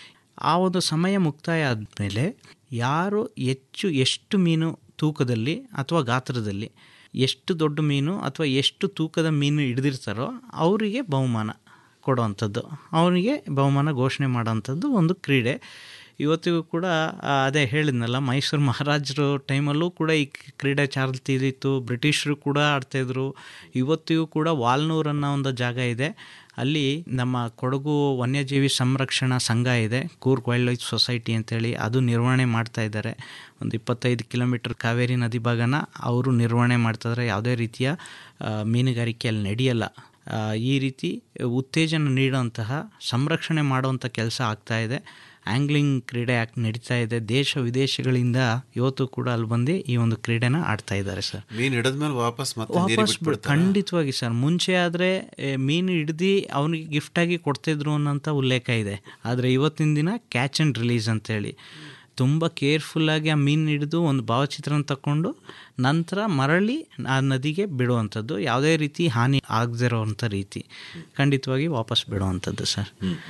ಆ ಒಂದು ಸಮಯ ಮುಕ್ತಾಯ ಆದಮೇಲೆ ಯಾರು ಹೆಚ್ಚು ಎಷ್ಟು ಮೀನು ತೂಕದಲ್ಲಿ ಅಥವಾ ಗಾತ್ರದಲ್ಲಿ ಎಷ್ಟು ದೊಡ್ಡ ಮೀನು ಅಥವಾ ಎಷ್ಟು ತೂಕದ ಮೀನು ಹಿಡಿದಿರ್ತಾರೋ ಅವರಿಗೆ ಬಹುಮಾನ ಕೊಡುವಂಥದ್ದು ಅವನಿಗೆ ಬಹುಮಾನ ಘೋಷಣೆ ಮಾಡೋವಂಥದ್ದು ಒಂದು ಕ್ರೀಡೆ ಇವತ್ತಿಗೂ ಕೂಡ ಅದೇ ಹೇಳಿದ್ನಲ್ಲ ಮೈಸೂರು ಮಹಾರಾಜರು ಟೈಮಲ್ಲೂ ಕೂಡ ಈ ಕ್ರೀಡೆ ಚಾಲ್ತಿದಿತ್ತು ಬ್ರಿಟಿಷರು ಕೂಡ ಆಡ್ತಾಯಿದ್ರು ಇವತ್ತಿಗೂ ಕೂಡ ವಾಲ್ನೂರ್ ಅನ್ನೋ ಒಂದು ಜಾಗ ಇದೆ ಅಲ್ಲಿ ನಮ್ಮ ಕೊಡಗು ವನ್ಯಜೀವಿ ಸಂರಕ್ಷಣಾ ಸಂಘ ಇದೆ ಕೂರ್ಗ್ ವೈಲ್ಡ್ ಲೈಫ್ ಸೊಸೈಟಿ ಅಂತೇಳಿ ಅದು ನಿರ್ವಹಣೆ ಮಾಡ್ತಾ ಇದ್ದಾರೆ ಒಂದು ಇಪ್ಪತ್ತೈದು ಕಿಲೋಮೀಟರ್ ಕಾವೇರಿ ನದಿ ಭಾಗನ ಅವರು ನಿರ್ವಹಣೆ ಮಾಡ್ತಾಯಿದ್ದಾರೆ ಯಾವುದೇ ರೀತಿಯ ಮೀನುಗಾರಿಕೆ ಅಲ್ಲಿ ನಡೆಯಲ್ಲ ಈ ರೀತಿ ಉತ್ತೇಜನ ನೀಡುವಂತಹ ಸಂರಕ್ಷಣೆ ಮಾಡುವಂಥ ಕೆಲಸ ಆಗ್ತಾಯಿದೆ ಆ್ಯಂಗ್ಲಿಂಗ್ ಕ್ರೀಡೆ ಯಾಕೆ ನಡೀತಾ ಇದೆ ದೇಶ ವಿದೇಶಗಳಿಂದ ಇವತ್ತು ಕೂಡ ಅಲ್ಲಿ ಬಂದು ಈ ಒಂದು ಕ್ರೀಡೆನ ಆಡ್ತಾ ಇದ್ದಾರೆ ಸರ್ ಮೀನು ಹಿಡಿದ್ಮೇಲೆ ವಾಪಸ್ ಮತ್ತೆ ನೀರಿಗೆ ವಾಪಸ್ ಬಿಟ್ಬಿಡ್ತಾರಾ? ಖಂಡಿತವಾಗಿ ಸರ್ ಮುಂಚೆ ಆದರೆ ಮೀನು ಹಿಡ್ದು ಅವನಿಗೆ ಗಿಫ್ಟಾಗಿ ಕೊಡ್ತಿದ್ರು ಅನ್ನೋಂಥ ಉಲ್ಲೇಖ ಇದೆ ಆದರೆ ಇವತ್ತಿನ ದಿನ ಕ್ಯಾಚ್ ಆ್ಯಂಡ್ ರಿಲೀಸ್ ಅಂತೇಳಿ ತುಂಬ ಕೇರ್ಫುಲ್ಲಾಗಿ ಆ ಮೀನು ಹಿಡಿದು ಒಂದು ಭಾವಚಿತ್ರನ ತಗೊಂಡು ನಂತರ ಮರಳಿ ಆ ನದಿಗೆ ಬಿಡುವಂಥದ್ದು ಯಾವುದೇ ರೀತಿ ಹಾನಿ ಆಗದಿರೋವಂಥ ರೀತಿ ಖಂಡಿತವಾಗಿ ವಾಪಸ್ ಬಿಡುವಂಥದ್ದು ಸರ್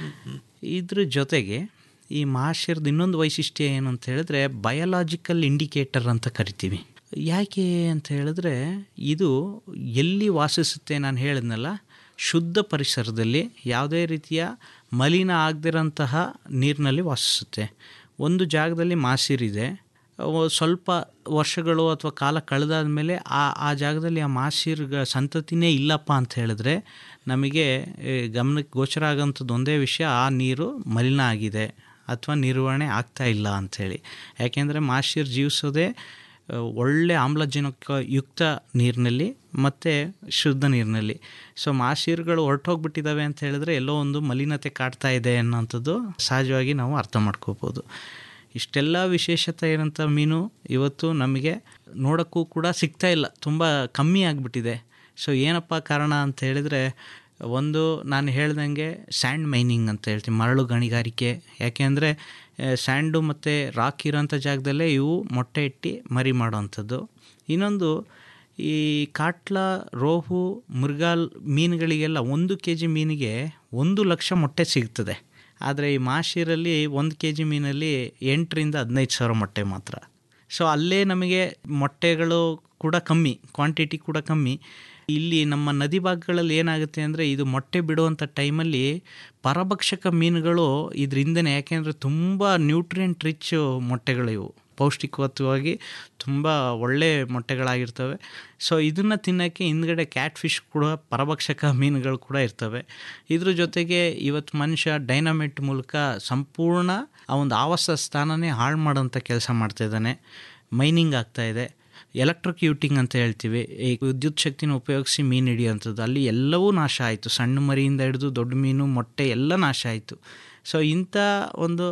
ಇದ್ರ ಜೊತೆಗೆ ಈ ಮಹಾಶಿರದ ಇನ್ನೊಂದು ವೈಶಿಷ್ಟ್ಯ ಏನು ಅಂತ ಹೇಳಿದ್ರೆ ಬಯೋಲಾಜಿಕಲ್ ಇಂಡಿಕೇಟರ್ ಅಂತ ಕರಿತೀವಿ ಯಾಕೆ ಅಂತ ಹೇಳಿದ್ರೆ ಇದು ಎಲ್ಲಿ ವಾಸಿಸುತ್ತೆ ನಾನು ಹೇಳಿದ್ನಲ್ಲ ಶುದ್ಧ ಪರಿಸರದಲ್ಲಿ ಯಾವುದೇ ರೀತಿಯ ಮಲಿನ ಆಗದಿರೋಂತಹ ನೀರಿನಲ್ಲಿ ವಾಸಿಸುತ್ತೆ ಒಂದು ಜಾಗದಲ್ಲಿ ಮಾಸಿರಿದೆ ಅವು ಸ್ವಲ್ಪ ವರ್ಷಗಳು ಅಥವಾ ಕಾಲ ಕಳೆದಾದ ಮೇಲೆ ಆ ಆ ಜಾಗದಲ್ಲಿ ಆ ಮಾಸಿರ್ಗ ಸಂತತಿನೇ ಇಲ್ಲಪ್ಪ ಅಂತ ಹೇಳಿದ್ರೆ ನಮಗೆ ಏ, ಗಮನಕ್ಕೆ ಗೋಚರ ಆಗೋಂಥದ್ದು ಒಂದೇ ವಿಷಯ ಆ ನೀರು ಮಲಿನ ಆಗಿದೆ ಅಥವಾ ನಿರ್ವಹಣೆ ಆಗ್ತಾ ಇಲ್ಲ ಅಂಥೇಳಿ ಯಾಕೆಂದರೆ ಮಾಶಿರ್ ಜೀವಿಸೋದೇ ಆ, ಒಳ್ಳೆ ಆಮ್ಲಜನಕ ಯುಕ್ತ ನೀರಿನಲ್ಲಿ ಮತ್ತು ಶುದ್ಧ ನೀರಿನಲ್ಲಿ ಸೊ ಮಾಶೀರ್ಗಳು ಹೊರಟೋಗ್ಬಿಟ್ಟಿದ್ದಾವೆ ಅಂತ ಹೇಳಿದ್ರೆ ಎಲ್ಲೋ ಒಂದು ಮಲಿನತೆ ಕಾಡ್ತಾ ಇದೆ ಅನ್ನೋಂಥದ್ದು ಸಹಜವಾಗಿ ನಾವು ಅರ್ಥ ಮಾಡ್ಕೋಬೋದು ಇಷ್ಟೆಲ್ಲ ವಿಶೇಷತೆ ಇರೋಂಥ ಮೀನು ಇವತ್ತು ನಮಗೆ ನೋಡೋಕ್ಕೂ ಕೂಡ ಸಿಗ್ತಾ ಇಲ್ಲ ತುಂಬ ಕಮ್ಮಿ ಆಗಿಬಿಟ್ಟಿದೆ ಸೊ ಏನಪ್ಪ ಕಾರಣ ಅಂತ ಹೇಳಿದರೆ ಒಂದು ನಾನು ಹೇಳ್ದಂಗೆ ಸ್ಯಾಂಡ್ ಮೈನಿಂಗ್ ಅಂತ ಹೇಳ್ತೀವಿ ಮರಳು ಗಣಿಗಾರಿಕೆ ಯಾಕೆಂದರೆ ಸ್ಯಾಂಡು ಮತ್ತು ರಾಕ್ ಇರೋಂಥ ಜಾಗದಲ್ಲೇ ಇವು ಮೊಟ್ಟೆ ಇಟ್ಟು ಮರಿ ಮಾಡೋವಂಥದ್ದು ಇನ್ನೊಂದು ಈ ಕಾಟ್ಲ ರೋಹು ಮೃಗಾಲ್ ಮೀನುಗಳಿಗೆಲ್ಲ ಒಂದು ಕೆ ಜಿ ಮೀನಿಗೆ ಒಂದು ಲಕ್ಷ ಮೊಟ್ಟೆ ಸಿಗ್ತದೆ ಆದರೆ ಈ ಮಾಶಿರಲ್ಲಿ ಒಂದು ಕೆ ಜಿ ಮೀನಲ್ಲಿ ಎಂಟರಿಂದ ಹದಿನೈದು ಸಾವಿರ ಮೊಟ್ಟೆ ಮಾತ್ರ ಸೊ ಅಲ್ಲೇ ನಮಗೆ ಮೊಟ್ಟೆಗಳು ಕೂಡ ಕಮ್ಮಿ ಕ್ವಾಂಟಿಟಿ ಕೂಡ ಕಮ್ಮಿ ಇಲ್ಲಿ ನಮ್ಮ ನದಿ ಭಾಗಗಳಲ್ಲಿ ಏನಾಗುತ್ತೆ ಅಂದರೆ ಇದು ಮೊಟ್ಟೆ ಬಿಡುವಂಥ ಟೈಮಲ್ಲಿ ಪರಭಕ್ಷಕ ಮೀನುಗಳು ಇದರಿಂದನೇ ಯಾಕೆಂದರೆ ತುಂಬ ನ್ಯೂಟ್ರಿಯೆಂಟ್ ರಿಚ್ ಮೊಟ್ಟೆಗಳು ಇವು ಪೌಷ್ಟಿಕವತ್ವಾಗಿ ತುಂಬ ಒಳ್ಳೆ ಮೊಟ್ಟೆಗಳಾಗಿರ್ತವೆ ಸೊ ಇದನ್ನು ತಿನ್ನೋಕ್ಕೆ ಹಿಂದ್ಗಡೆ ಕ್ಯಾಟ್ ಫಿಶ್ ಕೂಡ ಪರಭಕ್ಷಕ ಮೀನುಗಳು ಕೂಡ ಇರ್ತವೆ ಇದ್ರ ಜೊತೆಗೆ ಇವತ್ತು ಮನುಷ್ಯ ಡೈನಮೆಟ್ ಮೂಲಕ ಸಂಪೂರ್ಣ ಆ ಒಂದು ಆವಾಸ ಸ್ಥಾನನೇ ಹಾಳು ಮಾಡೋಂಥ ಕೆಲಸ ಮಾಡ್ತಾಯಿದ್ದಾನೆ ಮೈನಿಂಗ್ ಆಗ್ತಾಯಿದೆ ಎಲೆಕ್ಟ್ರಿಕ್ಯೂಟಿಂಗ್ ಅಂತ ಹೇಳ್ತೀವಿ ಈ ವಿದ್ಯುತ್ ಶಕ್ತಿನ ಉಪಯೋಗಿಸಿ ಮೀನು ಹಿಡಿಯೋಂಥದ್ದು ಅಲ್ಲಿ ಎಲ್ಲವೂ ನಾಶ ಆಯಿತು ಸಣ್ಣ ಮರಿಯಿಂದ ಹಿಡಿದು ದೊಡ್ಡ ಮೀನು ಮೊಟ್ಟೆ ಎಲ್ಲ ನಾಶ ಆಯಿತು ಸೊ ಇಂಥ ಒಂದು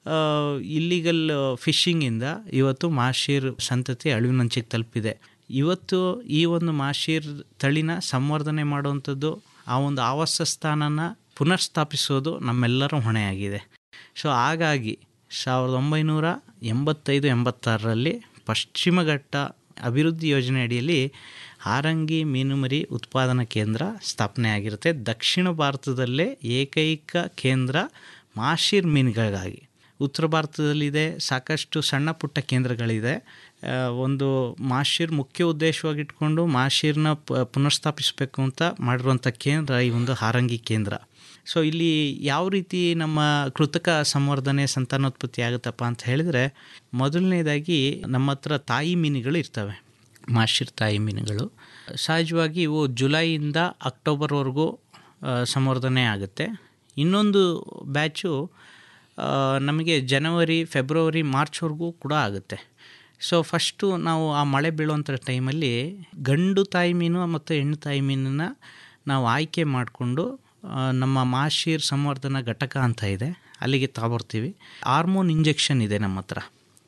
ಇಲ್ಲಿಗಲ್ ಫಿಶಿಂಗಿಂದ ಇವತ್ತು ಮಾಶೀರ್ ಸಂತತಿ ಅಳಿವಿನಂಚಿಗೆ ತಲುಪಿದೆ ಇವತ್ತು ಈ ಒಂದು ಮಾಶೀರ್ ತಳಿನ ಸಂವರ್ಧನೆ ಮಾಡುವಂಥದ್ದು ಆ ಒಂದು ಆವಾಸ ಸ್ಥಾನನ ಪುನರ್ಸ್ಥಾಪಿಸೋದು ನಮ್ಮೆಲ್ಲರ ಹೊಣೆಯಾಗಿದೆ ಸೊ ಹಾಗಾಗಿ ಸಾವಿರದ ಒಂಬೈನೂರ ಎಂಬತ್ತೈದು ಎಂಬತ್ತಾರರಲ್ಲಿ ಪಶ್ಚಿಮ ಘಟ್ಟ ಅಭಿವೃದ್ಧಿ ಯೋಜನೆ ಅಡಿಯಲ್ಲಿ ಹಾರಂಗಿ ಮೀನುಮರಿ ಉತ್ಪಾದನಾ ಕೇಂದ್ರ ಸ್ಥಾಪನೆ ಆಗಿರುತ್ತೆ ದಕ್ಷಿಣ ಭಾರತದಲ್ಲೇ ಏಕೈಕ ಕೇಂದ್ರ ಮಾಶಿರ್ ಮೀನುಗಳಿಗಾಗಿ ಉತ್ತರ ಭಾರತದಲ್ಲಿದೆ ಸಾಕಷ್ಟು ಸಣ್ಣ ಪುಟ್ಟ ಕೇಂದ್ರಗಳಿದೆ ಆ, ಒಂದು ಮಾಶಿರ್ ಮುಖ್ಯ ಉದ್ದೇಶವಾಗಿ ಇಟ್ಕೊಂಡು ಮಾಶಿರ್ನ ಪ ಪುನರ್ಸ್ಥಾಪಿಸಬೇಕು ಅಂತ ಮಾಡಿರುವಂಥ ಕೇಂದ್ರ ಈ ಒಂದು ಹಾರಂಗಿ ಕೇಂದ್ರ ಸೊ ಇಲ್ಲಿ ಯಾವ ರೀತಿ ನಮ್ಮ ಕೃತಕ ಸಂವರ್ಧನೆ ಸಂತಾನೋತ್ಪತ್ತಿ ಆಗುತ್ತಪ್ಪ ಅಂತ ಹೇಳಿದರೆ ಮೊದಲನೇದಾಗಿ ನಮ್ಮ ಹತ್ರ ತಾಯಿ ಮೀನುಗಳು ಇರ್ತವೆ ಮಾಶಿರ್ ತಾಯಿ ಮೀನುಗಳು ಸಹಜವಾಗಿ ಇವು ಜುಲೈಯಿಂದ ಅಕ್ಟೋಬರ್ವರೆಗೂ ಆ, ಸಂವರ್ಧನೆ ಆಗುತ್ತೆ ಇನ್ನೊಂದು ಬ್ಯಾಚು ಆ, ನಮಗೆ ಜನವರಿ ಫೆಬ್ರವರಿ ಮಾರ್ಚ್ವರೆಗೂ ಕೂಡ ಆಗುತ್ತೆ ಸೊ ಫಸ್ಟು ನಾವು ಆ ಮಳೆ ಬೀಳುವಂಥ ಟೈಮಲ್ಲಿ ಗಂಡು ತಾಯಿ ಮೀನು ಮತ್ತು ಹೆಣ್ಣು ತಾಯಿ ಮೀನನ್ನು ನಾವು ಆಯ್ಕೆ ಮಾಡಿಕೊಂಡು ನಮ್ಮ ಮಾಶೀರ್ ಸಂವರ್ಧನಾ ಘಟಕ ಅಂತ ಇದೆ ಅಲ್ಲಿಗೆ ತಗೊಬರ್ತೀವಿ ಹಾರ್ಮೋನ್ ಇಂಜೆಕ್ಷನ್ ಇದೆ ನಮ್ಮ ಹತ್ರ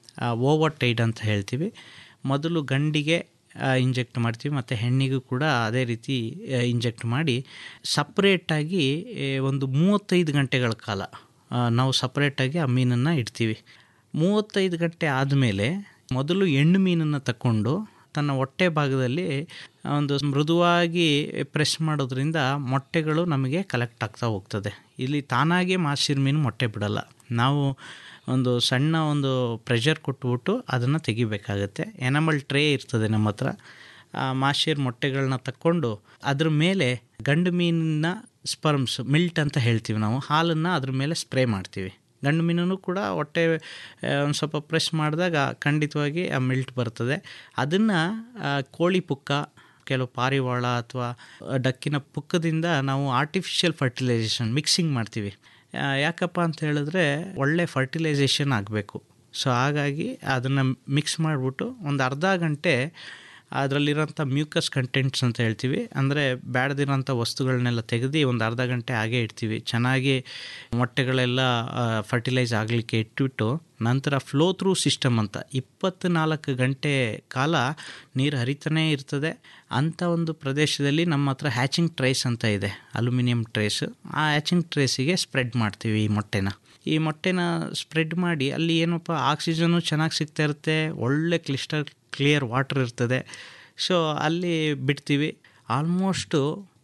ಓವರ್ ಟೈಡ್ ಅಂತ ಹೇಳ್ತೀವಿ ಮೊದಲು ಗಂಡಿಗೆ ಇಂಜೆಕ್ಟ್ ಮಾಡ್ತೀವಿ ಮತ್ತು ಹೆಣ್ಣಿಗೂ ಕೂಡ ಅದೇ ರೀತಿ ಇಂಜೆಕ್ಟ್ ಮಾಡಿ ಸಪ್ರೇಟಾಗಿ ಒಂದು ಮೂವತ್ತೈದು ಗಂಟೆಗಳ ಕಾಲ ಆ, ನಾವು ಸಪ್ರೇಟಾಗಿ ಆ ಮೀನನ್ನು ಇಡ್ತೀವಿ ಮೂವತ್ತೈದು ಗಂಟೆ ಆದಮೇಲೆ ಮೊದಲು ಹೆಣ್ಣು ಮೀನನ್ನು ತಗೊಂಡು ತನ್ನ ಹೊಟ್ಟೆ ಭಾಗದಲ್ಲಿ ಒಂದು ಮೃದುವಾಗಿ ಪ್ರೆಸ್ ಮಾಡೋದ್ರಿಂದ ಮೊಟ್ಟೆಗಳು ನಮಗೆ ಕಲೆಕ್ಟ್ ಆಗ್ತಾ ಹೋಗ್ತದೆ ಇಲ್ಲಿ ತಾನಾಗೇ ಮಾಸಿರ್ ಮೀನು ಮೊಟ್ಟೆ ಬಿಡಲ್ಲ ನಾವು ಒಂದು ಸಣ್ಣ ಒಂದು ಪ್ರೆಷರ್ ಕೊಟ್ಬಿಟ್ಟು ಅದನ್ನು ತೆಗಿಬೇಕಾಗತ್ತೆ ಎನಮಲ್ ಟ್ರೇ ಇರ್ತದೆ ನಮ್ಮ ಹತ್ರ ಆ ಮಾಶಿರ್ ಮೊಟ್ಟೆಗಳನ್ನ ತಕ್ಕೊಂಡು ಅದ್ರ ಮೇಲೆ ಗಂಡು ಮೀನಿನ ಸ್ಪರ್ಮ್ಸ್ ಮಿಲ್ಟ್ ಅಂತ ಹೇಳ್ತೀವಿ ನಾವು ಹಾಲನ್ನು ಅದ್ರ ಮೇಲೆ ಸ್ಪ್ರೇ ಮಾಡ್ತೀವಿ ಗಂಡು ಮೀನೂ ಕೂಡ ಹೊಟ್ಟೆ ಒಂದು ಸ್ವಲ್ಪ ಪ್ರೆಸ್ ಮಾಡಿದಾಗ ಖಂಡಿತವಾಗಿ ಆ ಮಿಲ್ಟ್ ಬರ್ತದೆ ಅದನ್ನು ಕೋಳಿ ಪುಕ್ಕ ಕೆಲವು ಪಾರಿವಾಳ ಅಥವಾ ಡಕ್ಕಿನ ಪುಕ್ಕದಿಂದ ನಾವು ಆರ್ಟಿಫಿಷಿಯಲ್ ಫರ್ಟಿಲೈಸೇಷನ್ ಮಿಕ್ಸಿಂಗ್ ಮಾಡ್ತೀವಿ ಆ, ಯಾಕಪ್ಪ ಅಂತ ಹೇಳಿದ್ರೆ ಒಳ್ಳೆ ಫರ್ಟಿಲೈಸೇಷನ್ ಆಗಬೇಕು ಸೊ ಹಾಗಾಗಿ ಅದನ್ನು ಮಿಕ್ಸ್ ಮಾಡಿಬಿಟ್ಟು ಒಂದು ಅರ್ಧ ಗಂಟೆ ಅದರಲ್ಲಿರೋಂಥ ಮ್ಯೂಕಸ್ ಕಂಟೆಂಟ್ಸ್ ಅಂತ ಹೇಳ್ತೀವಿ ಅಂದರೆ ಬ್ಯಾಡದಿರೋಂಥ ವಸ್ತುಗಳನ್ನೆಲ್ಲ ತೆಗೆದು ಒಂದು ಅರ್ಧ ಗಂಟೆ ಹಾಗೆ ಇಡ್ತೀವಿ ಚೆನ್ನಾಗಿ ಮೊಟ್ಟೆಗಳೆಲ್ಲ ಫರ್ಟಿಲೈಸ್ ಆಗಲಿಕ್ಕೆ ಇಟ್ಬಿಟ್ಟು ನಂತರ ಫ್ಲೋ ಥ್ರೂ ಸಿಸ್ಟಮ್ ಅಂತ ಇಪ್ಪತ್ತ್ನಾಲ್ಕು ಗಂಟೆ ಕಾಲ ನೀರು ಹರಿತಾನೇ ಇರ್ತದೆ ಅಂಥ ಒಂದು ಪ್ರದೇಶದಲ್ಲಿ ನಮ್ಮ ಹತ್ರ ಹ್ಯಾಚಿಂಗ್ ಟ್ರೇಸ್ ಅಂತ ಇದೆ ಅಲ್ಯೂಮಿನಿಯಂ ಟ್ರೇಸ್ ಆ ಹ್ಯಾಚಿಂಗ್ ಟ್ರೇಸಿಗೆ ಸ್ಪ್ರೆಡ್ ಮಾಡ್ತೀವಿ ಈ ಮೊಟ್ಟೆನ ಈ ಮೊಟ್ಟೆನ ಸ್ಪ್ರೆಡ್ ಮಾಡಿ ಅಲ್ಲಿ ಏನಪ್ಪ ಆಕ್ಸಿಜನ್ನು ಚೆನ್ನಾಗಿ ಸಿಗ್ತಾ ಇರುತ್ತೆ ಒಳ್ಳೆ ಕ್ಲಿಸ್ಟರ್ ಕ್ಲಿಯರ್ ವಾಟರ್ ಇರ್ತದೆ ಸೊ ಅಲ್ಲಿ ಬಿಡ್ತೀವಿ ಆಲ್ಮೋಸ್ಟು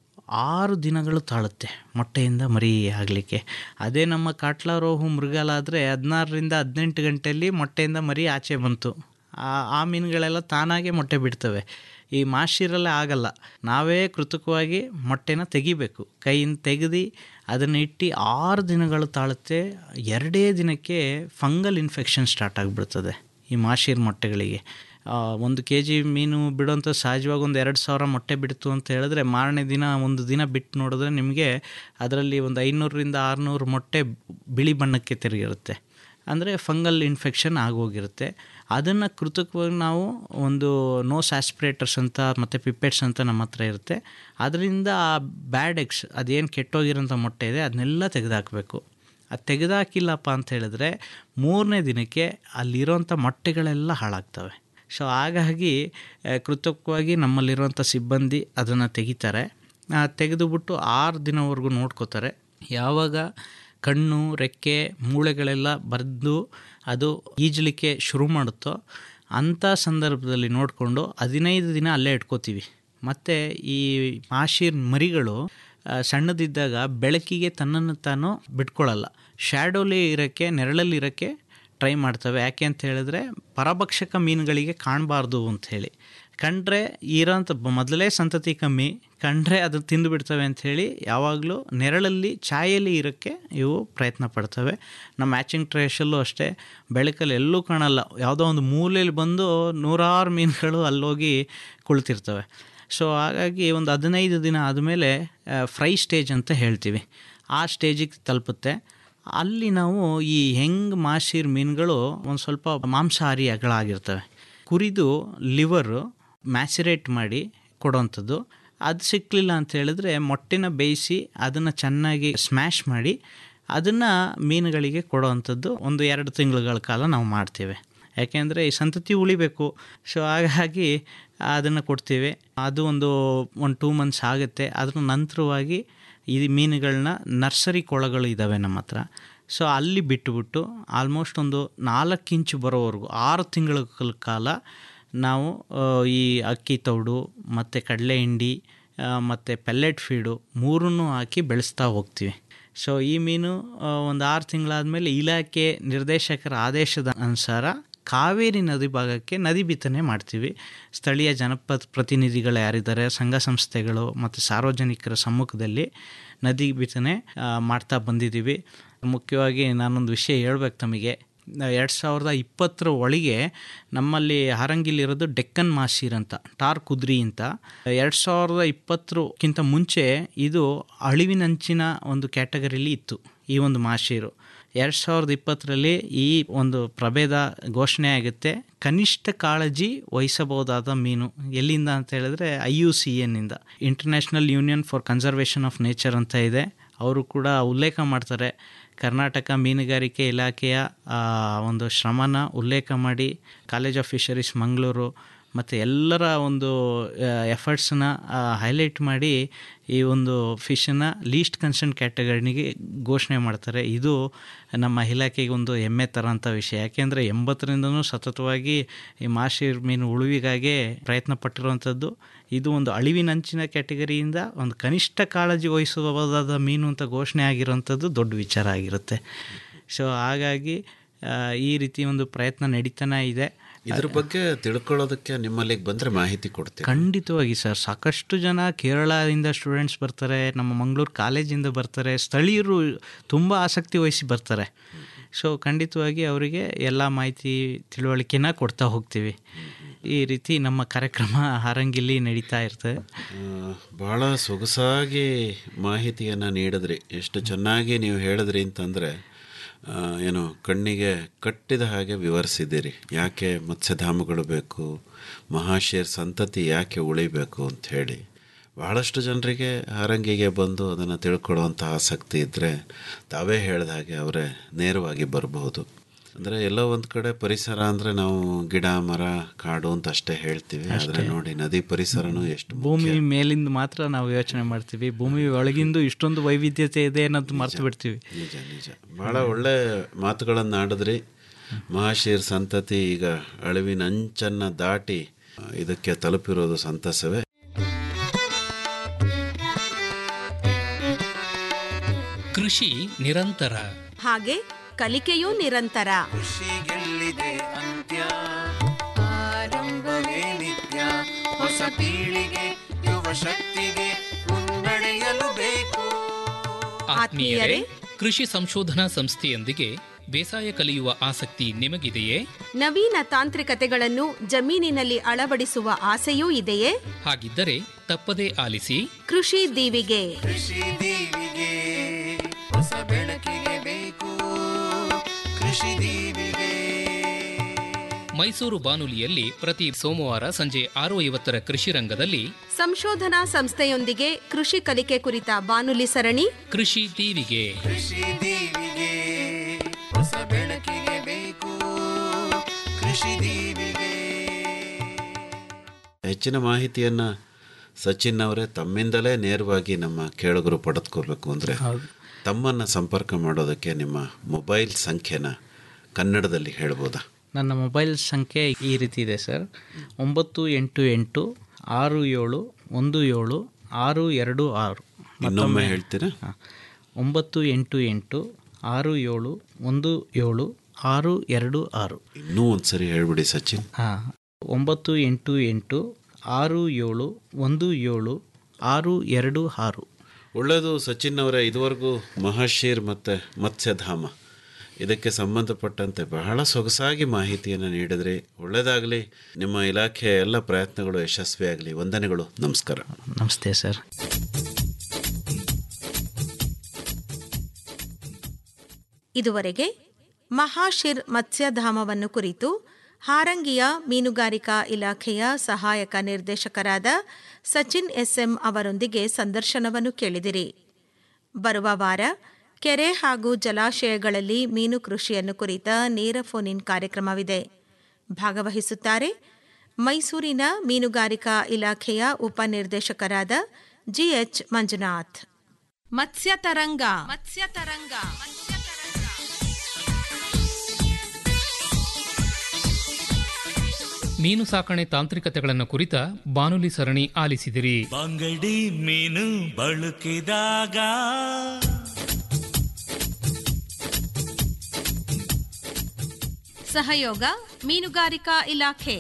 ಆರು ದಿನಗಳು ತಾಳುತ್ತೆ ಮೊಟ್ಟೆಯಿಂದ ಮರಿ ಆಗಲಿಕ್ಕೆ ಅದೇ ನಮ್ಮ ಕಾಟ್ಲಾ ರೋಹು ಮೃಗಾಲ ಆದರೆ ಹದಿನಾರರಿಂದ ಹದಿನೆಂಟು ಗಂಟೆಯಲ್ಲಿ ಮೊಟ್ಟೆಯಿಂದ ಮರಿ ಆಚೆ ಬಂತು ಆ ಆ ಮೀನುಗಳೆಲ್ಲ ತಾನಾಗೆ ಮೊಟ್ಟೆ ಬಿಡ್ತವೆ ಈ ಮಾಶಿರಲ್ಲೇ ಆಗಲ್ಲ ನಾವೇ ಕೃತಕವಾಗಿ ಮೊಟ್ಟೆನ ತೆಗಿಬೇಕು ಕೈಯಿಂದ ತೆಗೆದು ಅದನ್ನು ಇಟ್ಟು ಆರು ದಿನಗಳು ತಾಳುತ್ತೆ ಎರಡೇ ದಿನಕ್ಕೆ ಫಂಗಲ್ ಇನ್ಫೆಕ್ಷನ್ ಸ್ಟಾರ್ಟ್ ಆಗಿಬಿಡ್ತದೆ ಈ ಮಾಶೀರ್ ಮೊಟ್ಟೆಗಳಿಗೆ ಆ, ಒಂದು ಕೆ ಜಿ ಮೀನು ಬಿಡೋಂಥ ಸಹಜವಾಗಿ ಒಂದು ಎರಡು ಸಾವಿರ ಮೊಟ್ಟೆ ಬಿಡ್ತು ಅಂತ ಹೇಳಿದ್ರೆ ಮಾರನೇ ದಿನ ಒಂದು ದಿನ ಬಿಟ್ಟು ನೋಡಿದ್ರೆ ನಿಮಗೆ ಅದರಲ್ಲಿ ಒಂದು ಐನೂರರಿಂದ ಆರುನೂರು ಮೊಟ್ಟೆ ಬಿಳಿ ಬಣ್ಣಕ್ಕೆ ತಿರುಗಿರುತ್ತೆ ಅಂದರೆ ಫಂಗಲ್ ಇನ್ಫೆಕ್ಷನ್ ಆಗೋಗಿರುತ್ತೆ ಅದನ್ನು ಕೃತಕವಾಗಿ ನಾವು ಒಂದು ನೋಸ್ ಆಸ್ಪಿರೇಟರ್ಸ್ ಅಂತ ಮತ್ತು ಪಿಪ್ಪೆಟ್ಸ್ ಅಂತ ನಮ್ಮ ಹತ್ರ ಇರುತ್ತೆ ಅದರಿಂದ ಆ ಬ್ಯಾಡ್ ಎಗ್ಸ್ ಅದೇನು ಕೆಟ್ಟೋಗಿರೋಂಥ ಮೊಟ್ಟೆ ಇದೆ ಅದನ್ನೆಲ್ಲ ತೆಗೆದುಹಾಕಬೇಕು ಅದು ತೆಗೆದಾಕಿಲ್ಲಪ್ಪ ಅಂತ ಹೇಳಿದ್ರೆ ಮೂರನೇ ದಿನಕ್ಕೆ ಅಲ್ಲಿರೋಂಥ ಮೊಟ್ಟೆಗಳೆಲ್ಲ ಹಾಳಾಗ್ತವೆ ಸೊ ಹಾಗಾಗಿ ಆ, ಕೃತಕವಾಗಿ ನಮ್ಮಲ್ಲಿರುವಂಥ ಸಿಬ್ಬಂದಿ ಅದನ್ನು ತೆಗಿತಾರೆ ಆ, ತೆಗೆದುಬಿಟ್ಟು ಆರು ದಿನವರೆಗೂ ನೋಡ್ಕೋತಾರೆ ಯಾವಾಗ ಕಣ್ಣು ರೆಕ್ಕೆ ಮೂಳೆಗಳೆಲ್ಲ ಬರೆದು ಅದು ಈಜಲಿಕ್ಕೆ ಶುರು ಮಾಡುತ್ತೋ ಅಂಥ ಸಂದರ್ಭದಲ್ಲಿ ನೋಡಿಕೊಂಡು ಹದಿನೈದು ದಿನ ಅಲ್ಲೇ ಇಟ್ಕೋತೀವಿ ಮತ್ತು ಈ ಮಾಶೀರ್ ಮರಿಗಳು ಆ, ಸಣ್ಣದಿದ್ದಾಗ ಬೆಳಕಿಗೆ ತನ್ನನ್ನು ತಾನು ಬಿಟ್ಕೊಳ್ಳಲ್ಲ ಶ್ಯಾಡೋಲಿ ಇರೋಕ್ಕೆ ನೆರಳಲ್ಲಿ ಇರೋಕ್ಕೆ ಟ್ರೈ ಮಾಡ್ತವೆ ಯಾಕೆ ಅಂತ ಹೇಳಿದ್ರೆ ಪರಭಕ್ಷಕ ಮೀನುಗಳಿಗೆ ಕಾಣಬಾರ್ದು ಅಂತ ಹೇಳಿ ಕಂಡ್ರೆ ಇರೋಂಥ ಮೊದಲೇ ಸಂತತಿ ಕಮ್ಮಿ ಕಂಡ್ರೆ ಅದು ತಿಂದು ಬಿಡ್ತವೆ ಅಂಥೇಳಿ ಯಾವಾಗಲೂ ನೆರಳಲ್ಲಿ ಛಾಯೆಯಲ್ಲಿ ಇರೋಕ್ಕೆ ಇವು ಪ್ರಯತ್ನ ಪಡ್ತವೆ ನಮ್ಮ ಮ್ಯಾಚಿಂಗ್ ಟ್ರೇಶಲ್ಲೂ ಅಷ್ಟೇ ಬೆಳಕಲ್ಲಿ ಎಲ್ಲೂ ಕಾಣಲ್ಲ ಯಾವುದೋ ಒಂದು ಮೂಲೆಯಲ್ಲಿ ಬಂದು ನೂರಾರು ಮೀನುಗಳು ಅಲ್ಲೋಗಿ ಕುಳಿತಿರ್ತವೆ ಸೊ ಹಾಗಾಗಿ ಒಂದು ಹದಿನೈದು ದಿನ ಆದಮೇಲೆ ಫ್ರೈ ಸ್ಟೇಜ್ ಅಂತ ಹೇಳ್ತೀವಿ ಆ ಸ್ಟೇಜಿಗೆ ತಲುಪುತ್ತೆ ಅಲ್ಲಿ ನಾವು ಈ ಹೆಂಗ್ ಮಾಶೀರ್ ಮೀನುಗಳು ಒಂದು ಸ್ವಲ್ಪ ಮಾಂಸಾಹಾರಿಗಳಾಗಿರ್ತವೆ ಕುರಿದು ಲಿವರು ಮ್ಯಾಸಿರೇಟ್ ಮಾಡಿ ಕೊಡೋವಂಥದ್ದು ಅದು ಸಿಕ್ಕಲಿಲ್ಲ ಅಂತ ಹೇಳಿದ್ರೆ ಮೊಟ್ಟೆನ ಬೇಯಿಸಿ ಅದನ್ನು ಚೆನ್ನಾಗಿ ಸ್ಮ್ಯಾಶ್ ಮಾಡಿ ಅದನ್ನು ಮೀನುಗಳಿಗೆ ಕೊಡೋವಂಥದ್ದು ಒಂದು ಎರಡು ತಿಂಗಳುಗಳ ಕಾಲ ನಾವು ಮಾಡ್ತೇವೆ ಯಾಕೆಂದರೆ ಈ ಸಂತತಿ ಉಳಿಬೇಕು ಸೊ ಹಾಗಾಗಿ ಅದನ್ನು ಕೊಡ್ತೀವಿ ಅದು ಒಂದು ಒಂದು ಟೂ ಮಂತ್ಸ್ ಆಗುತ್ತೆ ಅದ್ರ ನಂತರವಾಗಿ ಈ ಮೀನುಗಳನ್ನ ನರ್ಸರಿ ಕೊಳಗಳು ಇದ್ದಾವೆ ನಮ್ಮ ಹತ್ರ ಸೊ ಅಲ್ಲಿ ಬಿಟ್ಟುಬಿಟ್ಟು ಆಲ್ಮೋಸ್ಟ್ ಒಂದು ನಾಲ್ಕು ಇಂಚು ಬರೋವರೆಗೂ ಆರು ತಿಂಗಳ ಕಾಲ ನಾವು ಆ, ಈ ಅಕ್ಕಿ ತೌಡು ಮತ್ತು ಕಡಲೆ ಹಿಂಡಿ ಮತ್ತು ಪೆಲ್ಲೆಟ್ ಫೀಡು ಮೂರನ್ನು ಹಾಕಿ ಬೆಳೆಸ್ತಾ ಹೋಗ್ತೀವಿ ಸೊ ಈ ಮೀನು ಆ, ಒಂದು ಆರು ತಿಂಗಳಾದಮೇಲೆ ಇಲಾಖೆ ನಿರ್ದೇಶಕರ ಆದೇಶದ ಅನುಸಾರ ಕಾವೇರಿ ನದಿ ಭಾಗಕ್ಕೆ ನದಿ ಬಿತ್ತನೆ ಮಾಡ್ತೀವಿ ಸ್ಥಳೀಯ ಜನಪದ ಪ್ರತಿನಿಧಿಗಳು ಯಾರಿದ್ದಾರೆ ಸಂಘ ಸಂಸ್ಥೆಗಳು ಮತ್ತು ಸಾರ್ವಜನಿಕರ ಸಮ್ಮುಖದಲ್ಲಿ ನದಿ ಬಿತ್ತನೆ ಆ, ಮಾಡ್ತಾ ಬಂದಿದ್ದೀವಿ ಮುಖ್ಯವಾಗಿ ನಾನೊಂದು ವಿಷಯ ಹೇಳ್ಬೇಕು ತಮಗೆ ಎರಡು ಸಾವಿರದ ಇಪ್ಪತ್ತರ ಒಳಗೆ ನಮ್ಮಲ್ಲಿ ಹಾರಂಗಿಲಿರೋದು ಡೆಕ್ಕನ್ ಮಾಸೀರ್ ಅಂತ ಟಾರ್ ಕುದ್ರಿ ಅಂತ ಎರಡು ಸಾವಿರದ ಇಪ್ಪತ್ತರಕ್ಕಿಂತ ಮುಂಚೆ ಇದು ಅಳಿವಿನಂಚಿನ ಒಂದು ಕ್ಯಾಟಗರಿಲಿ ಇತ್ತು ಈ ಒಂದು ಮಾಶೀರು ಎರಡು ಸಾವಿರದ ಇಪ್ಪತ್ತರಲ್ಲಿ ಈ ಒಂದು ಪ್ರಭೇದ ಘೋಷಣೆ ಆಗುತ್ತೆ ಕನಿಷ್ಠ ಕಾಳಜಿ ವಹಿಸಬಹುದಾದ ಮೀನು ಎಲ್ಲಿಂದ ಅಂತ ಹೇಳಿದ್ರೆ ಐ ಯು ಸಿ ಎನ್ನಿಂದ international union for conservation of nature ಅಂತ ಇದೆ ಅವರು ಕೂಡ ಉಲ್ಲೇಖ ಮಾಡ್ತಾರೆ ಕರ್ನಾಟಕ ಮೀನುಗಾರಿಕೆ ಇಲಾಖೆಯ ಆ, ಒಂದು ಶ್ರಮನ ಉಲ್ಲೇಖ ಮಾಡಿ ಕಾಲೇಜ್ ಆಫ್ ಫಿಶರೀಸ್ ಮಂಗಳೂರು ಮತ್ತು ಎಲ್ಲರ ಒಂದು ಎಫರ್ಟ್ಸನ್ನ ಹೈಲೈಟ್ ಮಾಡಿ ಈ ಒಂದು ಫಿಶನ್ನು ಲೀಸ್ಟ್ ಕನ್ಸರ್ನ್ ಕ್ಯಾಟಗರಿಗೆ ಘೋಷಣೆ ಮಾಡ್ತಾರೆ ಇದು ನಮ್ಮ ಇಲಾಖೆಗೆ ಒಂದು ಹೆಮ್ಮೆ ತರೋಂಥ ವಿಷಯ ಯಾಕೆಂದರೆ ಎಂಬತ್ತರಿಂದನೂ ಸತತವಾಗಿ ಈ ಮಾಶೀರ್ ಮೀನು ಉಳುವಿಗಾಗಿ ಪ್ರಯತ್ನ ಪಟ್ಟಿರುವಂಥದ್ದು ಇದು ಒಂದು ಅಳಿವಿನಂಚಿನ ಕ್ಯಾಟಗರಿಯಿಂದ ಒಂದು ಕನಿಷ್ಠ ಕಾಳಜಿ ವಹಿಸಬಹುದಾದ ಮೀನು ಅಂತ ಘೋಷಣೆ ಆಗಿರೋಂಥದ್ದು ದೊಡ್ಡ ವಿಚಾರ ಆಗಿರುತ್ತೆ ಸೊ ಹಾಗಾಗಿ ಆ, ಈ ರೀತಿ ಒಂದು ಪ್ರಯತ್ನ ನಡೀತಾನೆ ಇದೆ ಇದ್ರ ಬಗ್ಗೆ ತಿಳ್ಕೊಳ್ಳೋದಕ್ಕೆ ನಿಮ್ಮಲ್ಲಿಗೆ ಬಂದರೆ ಮಾಹಿತಿ ಕೊಡ್ತೀವಿ ಖಂಡಿತವಾಗಿ ಸರ್ ಸಾಕಷ್ಟು ಜನ ಕೇರಳದಿಂದ ಸ್ಟೂಡೆಂಟ್ಸ್ ಬರ್ತಾರೆ ನಮ್ಮ ಮಂಗಳೂರು ಕಾಲೇಜಿಂದ ಬರ್ತಾರೆ ಸ್ಥಳೀಯರು ತುಂಬ ಆಸಕ್ತಿ ವಹಿಸಿ ಬರ್ತಾರೆ ಸೊ ಖಂಡಿತವಾಗಿ ಅವರಿಗೆ ಎಲ್ಲ ಮಾಹಿತಿ ತಿಳುವಳಿಕೆನ ಕೊಡ್ತಾ ಹೋಗ್ತೀವಿ ಈ ರೀತಿ ನಮ್ಮ ಕಾರ್ಯಕ್ರಮ ಹಾರಂಗಿಲ್ಲಿ ನಡೀತಾ ಇರ್ತದೆ ಆ, ಬಹಳ ಸೊಗಸಾಗಿ ಮಾಹಿತಿಯನ್ನು ನೀಡಿದ್ರಿ ಎಷ್ಟು ಚೆನ್ನಾಗಿ ನೀವು ಹೇಳಿದ್ರಿ ಅಂತಂದರೆ ಏನು ಕಣ್ಣಿಗೆ ಕಟ್ಟಿದ ಹಾಗೆ ವಿವರಿಸಿದ್ದೀರಿ ಯಾಕೆ ಮತ್ಸ್ಯಧಾಮಗಳು ಬೇಕು ಮಹಾಶೇರ್ ಸಂತತಿ ಯಾಕೆ ಉಳಿಬೇಕು ಅಂತ ಹೇಳಿ ಬಹಳಷ್ಟು ಜನರಿಗೆ ಹಾರಂಗಿಗೆ ಬಂದು ಅದನ್ನು ತಿಳ್ಕೊಳ್ಳುವಂಥ ಆಸಕ್ತಿ ಇದ್ದರೆ ತಾವೇ ಹೇಳಿದ ಹಾಗೆ ಅವರೇ ನೇರವಾಗಿ ಬರಬಹುದು ಅಂದರೆ ಎಲ್ಲೋ ಒಂದು ಕಡೆ ಪರಿಸರ ಅಂದರೆ ನಾವು ಗಿಡ ಮರ ಕಾಡು ಅಂತ ಅಷ್ಟೇ ಹೇಳ್ತೀವಿ ಆದರೆ ನೋಡಿ ನದಿ ಪರಿಸರನೂ ಎಷ್ಟು ಭೂಮಿ ಮೇಲಿಂದ ಮಾತ್ರ ನಾವು ಯೋಚನೆ ಮಾಡ್ತೀವಿ ಭೂಮಿ ಒಳಗಿಂದು ಇಷ್ಟೊಂದು ವೈವಿಧ್ಯತೆ ಇದೆ ಅನ್ನೋದು ಮರ್ತು ಬಿಡ್ತೀವಿ ನಿಜ ನಿಜ ಭಾಳ ಒಳ್ಳೆ ಮಾತುಗಳನ್ನು ಆಡಿದ್ರಿ ಮಹಾಶೀರ್ ಸಂತತಿ ಈಗ ಅಳಿವಿನ ಅಂಚನ್ನು ದಾಟಿ ಆ, ಇದಕ್ಕೆ ತಲುಪಿರೋದು ಸಂತಸವೇ ಕೃಷಿ ನಿರಂತರ ಹಾಗೆ ಕಲಿಕೆಯೂ ನಿರಂತರ ಕೃಷಿಗೆಲ್ಲಿದೆ ಅಂತ್ಯ ಆರಂಭವೇ ನಿತ್ಯ ಹೊಸ ಪೀಳಿಗೆ ಯುವ ಶಕ್ತಿಗೆ ಮುನ್ನಡೆಯಲು ಬೇಕು ಆತ್ಮೀಯರೇ ಕೃಷಿ ಸಂಶೋಧನಾ ಸಂಸ್ಥೆಯೊಂದಿಗೆ ಬೇಸಾಯ ಕಲಿಯುವ ಆಸಕ್ತಿ ನಿಮಗಿದೆಯೇ ನವೀನ ತಾಂತ್ರಿಕತೆಗಳನ್ನು ಜಮೀನಿನಲ್ಲಿ ಅಳವಡಿಸುವ ಆಸೆಯೂ ಇದೆಯೇ ಹಾಗಿದ್ದರೆ ತಪ್ಪದೇ ಆಲಿಸಿ ಕೃಷಿ ದೀವಿಗೆ ಕೃಷಿ ದೀವಿಗೆ ಹೊಸ ಬೆಳಕಿಗೆ ಬೇಕು ಕೃಷಿ ದೀವಿಗೆ ಮೈಸೂರು ಬಾನುಲಿಯಲ್ಲಿ ಪ್ರತಿ ಸೋಮವಾರ ಸಂಜೆ ಆರು ಐವತ್ತರ ಕೃಷಿ ರಂಗದಲ್ಲಿ ಸಂಶೋಧನಾ ಸಂಸ್ಥೆಯೊಂದಿಗೆ ಕೃಷಿ ಕಲಿಕೆ ಕುರಿತ ಬಾನುಲಿ ಸರಣಿ ಕೃಷಿ ತೀವಿಗೆ ಕೃಷಿ ದೀವಿಗೆ ಹೊಸ ಬೆಳಕಿಗೆ ಬೇಕು ಕೃಷಿ ದೀವಿಗೆ ಹೆಚ್ಚಿನ ಮಾಹಿತಿಯನ್ನು ಸಚಿನ್ ಅವರೇ ತಮ್ಮಿಂದಲೇ ನೇರವಾಗಿ ನಮ್ಮ ಕೇಳುಗರು ಪಡೆದುಕೋಬೇಕು ಅಂದರೆ ತಮ್ಮನ್ನು ಸಂಪರ್ಕ ಮಾಡೋದಕ್ಕೆ ನಿಮ್ಮ ಮೊಬೈಲ್ ಸಂಖ್ಯೆನ ಕನ್ನಡದಲ್ಲಿ ಹೇಳ್ಬೋದಾ ನನ್ನ ಮೊಬೈಲ್ ಸಂಖ್ಯೆ ಈ ರೀತಿ ಇದೆ ಸರ್ ಒಂಬತ್ತು ಎಂಟು ಎಂಟು ಆರು ಏಳು ಒಂದು ಏಳು ಆರು ಎರಡು ಆರು ಇನ್ನೊಮ್ಮೆ ಹೇಳ್ತೀರಾ ಹಾಂ. ಒಂಬತ್ತು ಎಂಟು ಎಂಟು ಆರು ಏಳು ಒಂದು ಏಳು ಆರು ಎರಡು ಆರು ಇನ್ನೂ ಒಂದ್ಸರಿ ಹೇಳ್ಬಿಡಿ ಸಚಿನ್ ಹಾಂ ಒಂಬತ್ತು ಎಂಟು ಎಂಟು ಆರು ಏಳು ಒಂದು ಏಳು ಆರು ಎರಡು ಆರು ಒಳ್ಳೆಯದು ಸಚಿನ್ ಅವರೇ ಇದುವರೆಗೂ ಮಹಾಶೀರ್ ಮತ್ತು ಮತ್ಸ್ಯಧಾಮ ಇದಕ್ಕೆ ಸಂಬಂಧಪಟ್ಟಂತೆ ಬಹಳ ಸೊಗಸಾಗಿ ಮಾಹಿತಿಯನ್ನು ನೀಡಿದ್ರಿ ಒಳ್ಳೆಯದಾಗಲಿ ನಿಮ್ಮ ಇಲಾಖೆಯ ಎಲ್ಲ ಪ್ರಯತ್ನಗಳು ಯಶಸ್ವಿಯಾಗಲಿ ವಂದನೆಗಳು ನಮಸ್ಕಾರ ನಮಸ್ತೆ ಸರ್ ಇದುವರೆಗೆ ಮಹಾಶಿರ್ ಮತ್ಸ್ಯಧಾಮವನ್ನು ಕುರಿತು ಹಾರಂಗಿಯ ಮೀನುಗಾರಿಕಾ ಇಲಾಖೆಯ ಸಹಾಯಕ ನಿರ್ದೇಶಕರಾದ ಸಚಿನ್ ಎಸ್ಎಂ ಅವರೊಂದಿಗೆ ಸಂದರ್ಶನವನ್ನು ಕೇಳಿದಿರಿ ಬರುವ ವಾರ ಕೆರೆ ಹಾಗೂ ಜಲಾಶಯಗಳಲ್ಲಿ ಮೀನು ಕೃಷಿಯನ್ನು ಕುರಿತ ನೇರ ಫೋನ್ ಇನ್ ಕಾರ್ಯಕ್ರಮವಿದೆ ಭಾಗವಹಿಸುತ್ತಾರೆ ಮೈಸೂರಿನ ಮೀನುಗಾರಿಕಾ ಇಲಾಖೆಯ ಉಪನಿರ್ದೇಶಕರಾದ ಜಿಎಚ್ ಮಂಜುನಾಥ್ ಮತ್ಸ್ಯ ತರಂಗ ಮತ್ಸ್ಯ ತರಂಗ ಮೀನು ಸಾಕಣೆ ತಾಂತ್ರಿಕತೆಗಳನ್ನು ಕುರಿತ ಬಾನುಲಿ ಸರಣಿ ಆಲಿಸಿದಿರಿ ಬಂಗಡಿ ಮೀನು ಬಳಕಿದಾಗ ಸಹಯೋಗ ಮೀನುಗಾರಿಕಾ ಇಲಾಖೆ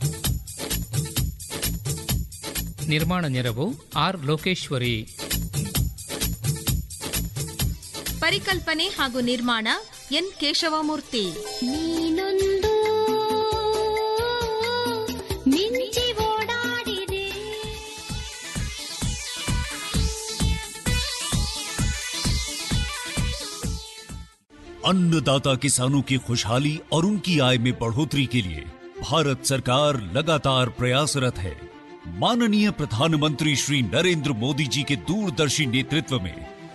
ನಿರ್ಮಾಣ ನೆರವು ಆರ್ ಲೋಕೇಶ್ವರಿ ಪರಿಕಲ್ಪನೆ ಹಾಗೂ ನಿರ್ಮಾಣ ಎನ್ ಕೇಶವಮೂರ್ತಿ ನೀನೊಂದು ಮಿಂಚಿ ಓಡಾಡಿದೆ अन्नदाता किसानों की खुशहाली और उनकी आय में बढ़ोतरी के लिए भारत सरकार लगातार प्रयासरत है माननीय प्रधानमंत्री श्री नरेंद्र मोदी जी के दूरदर्शी नेतृत्व में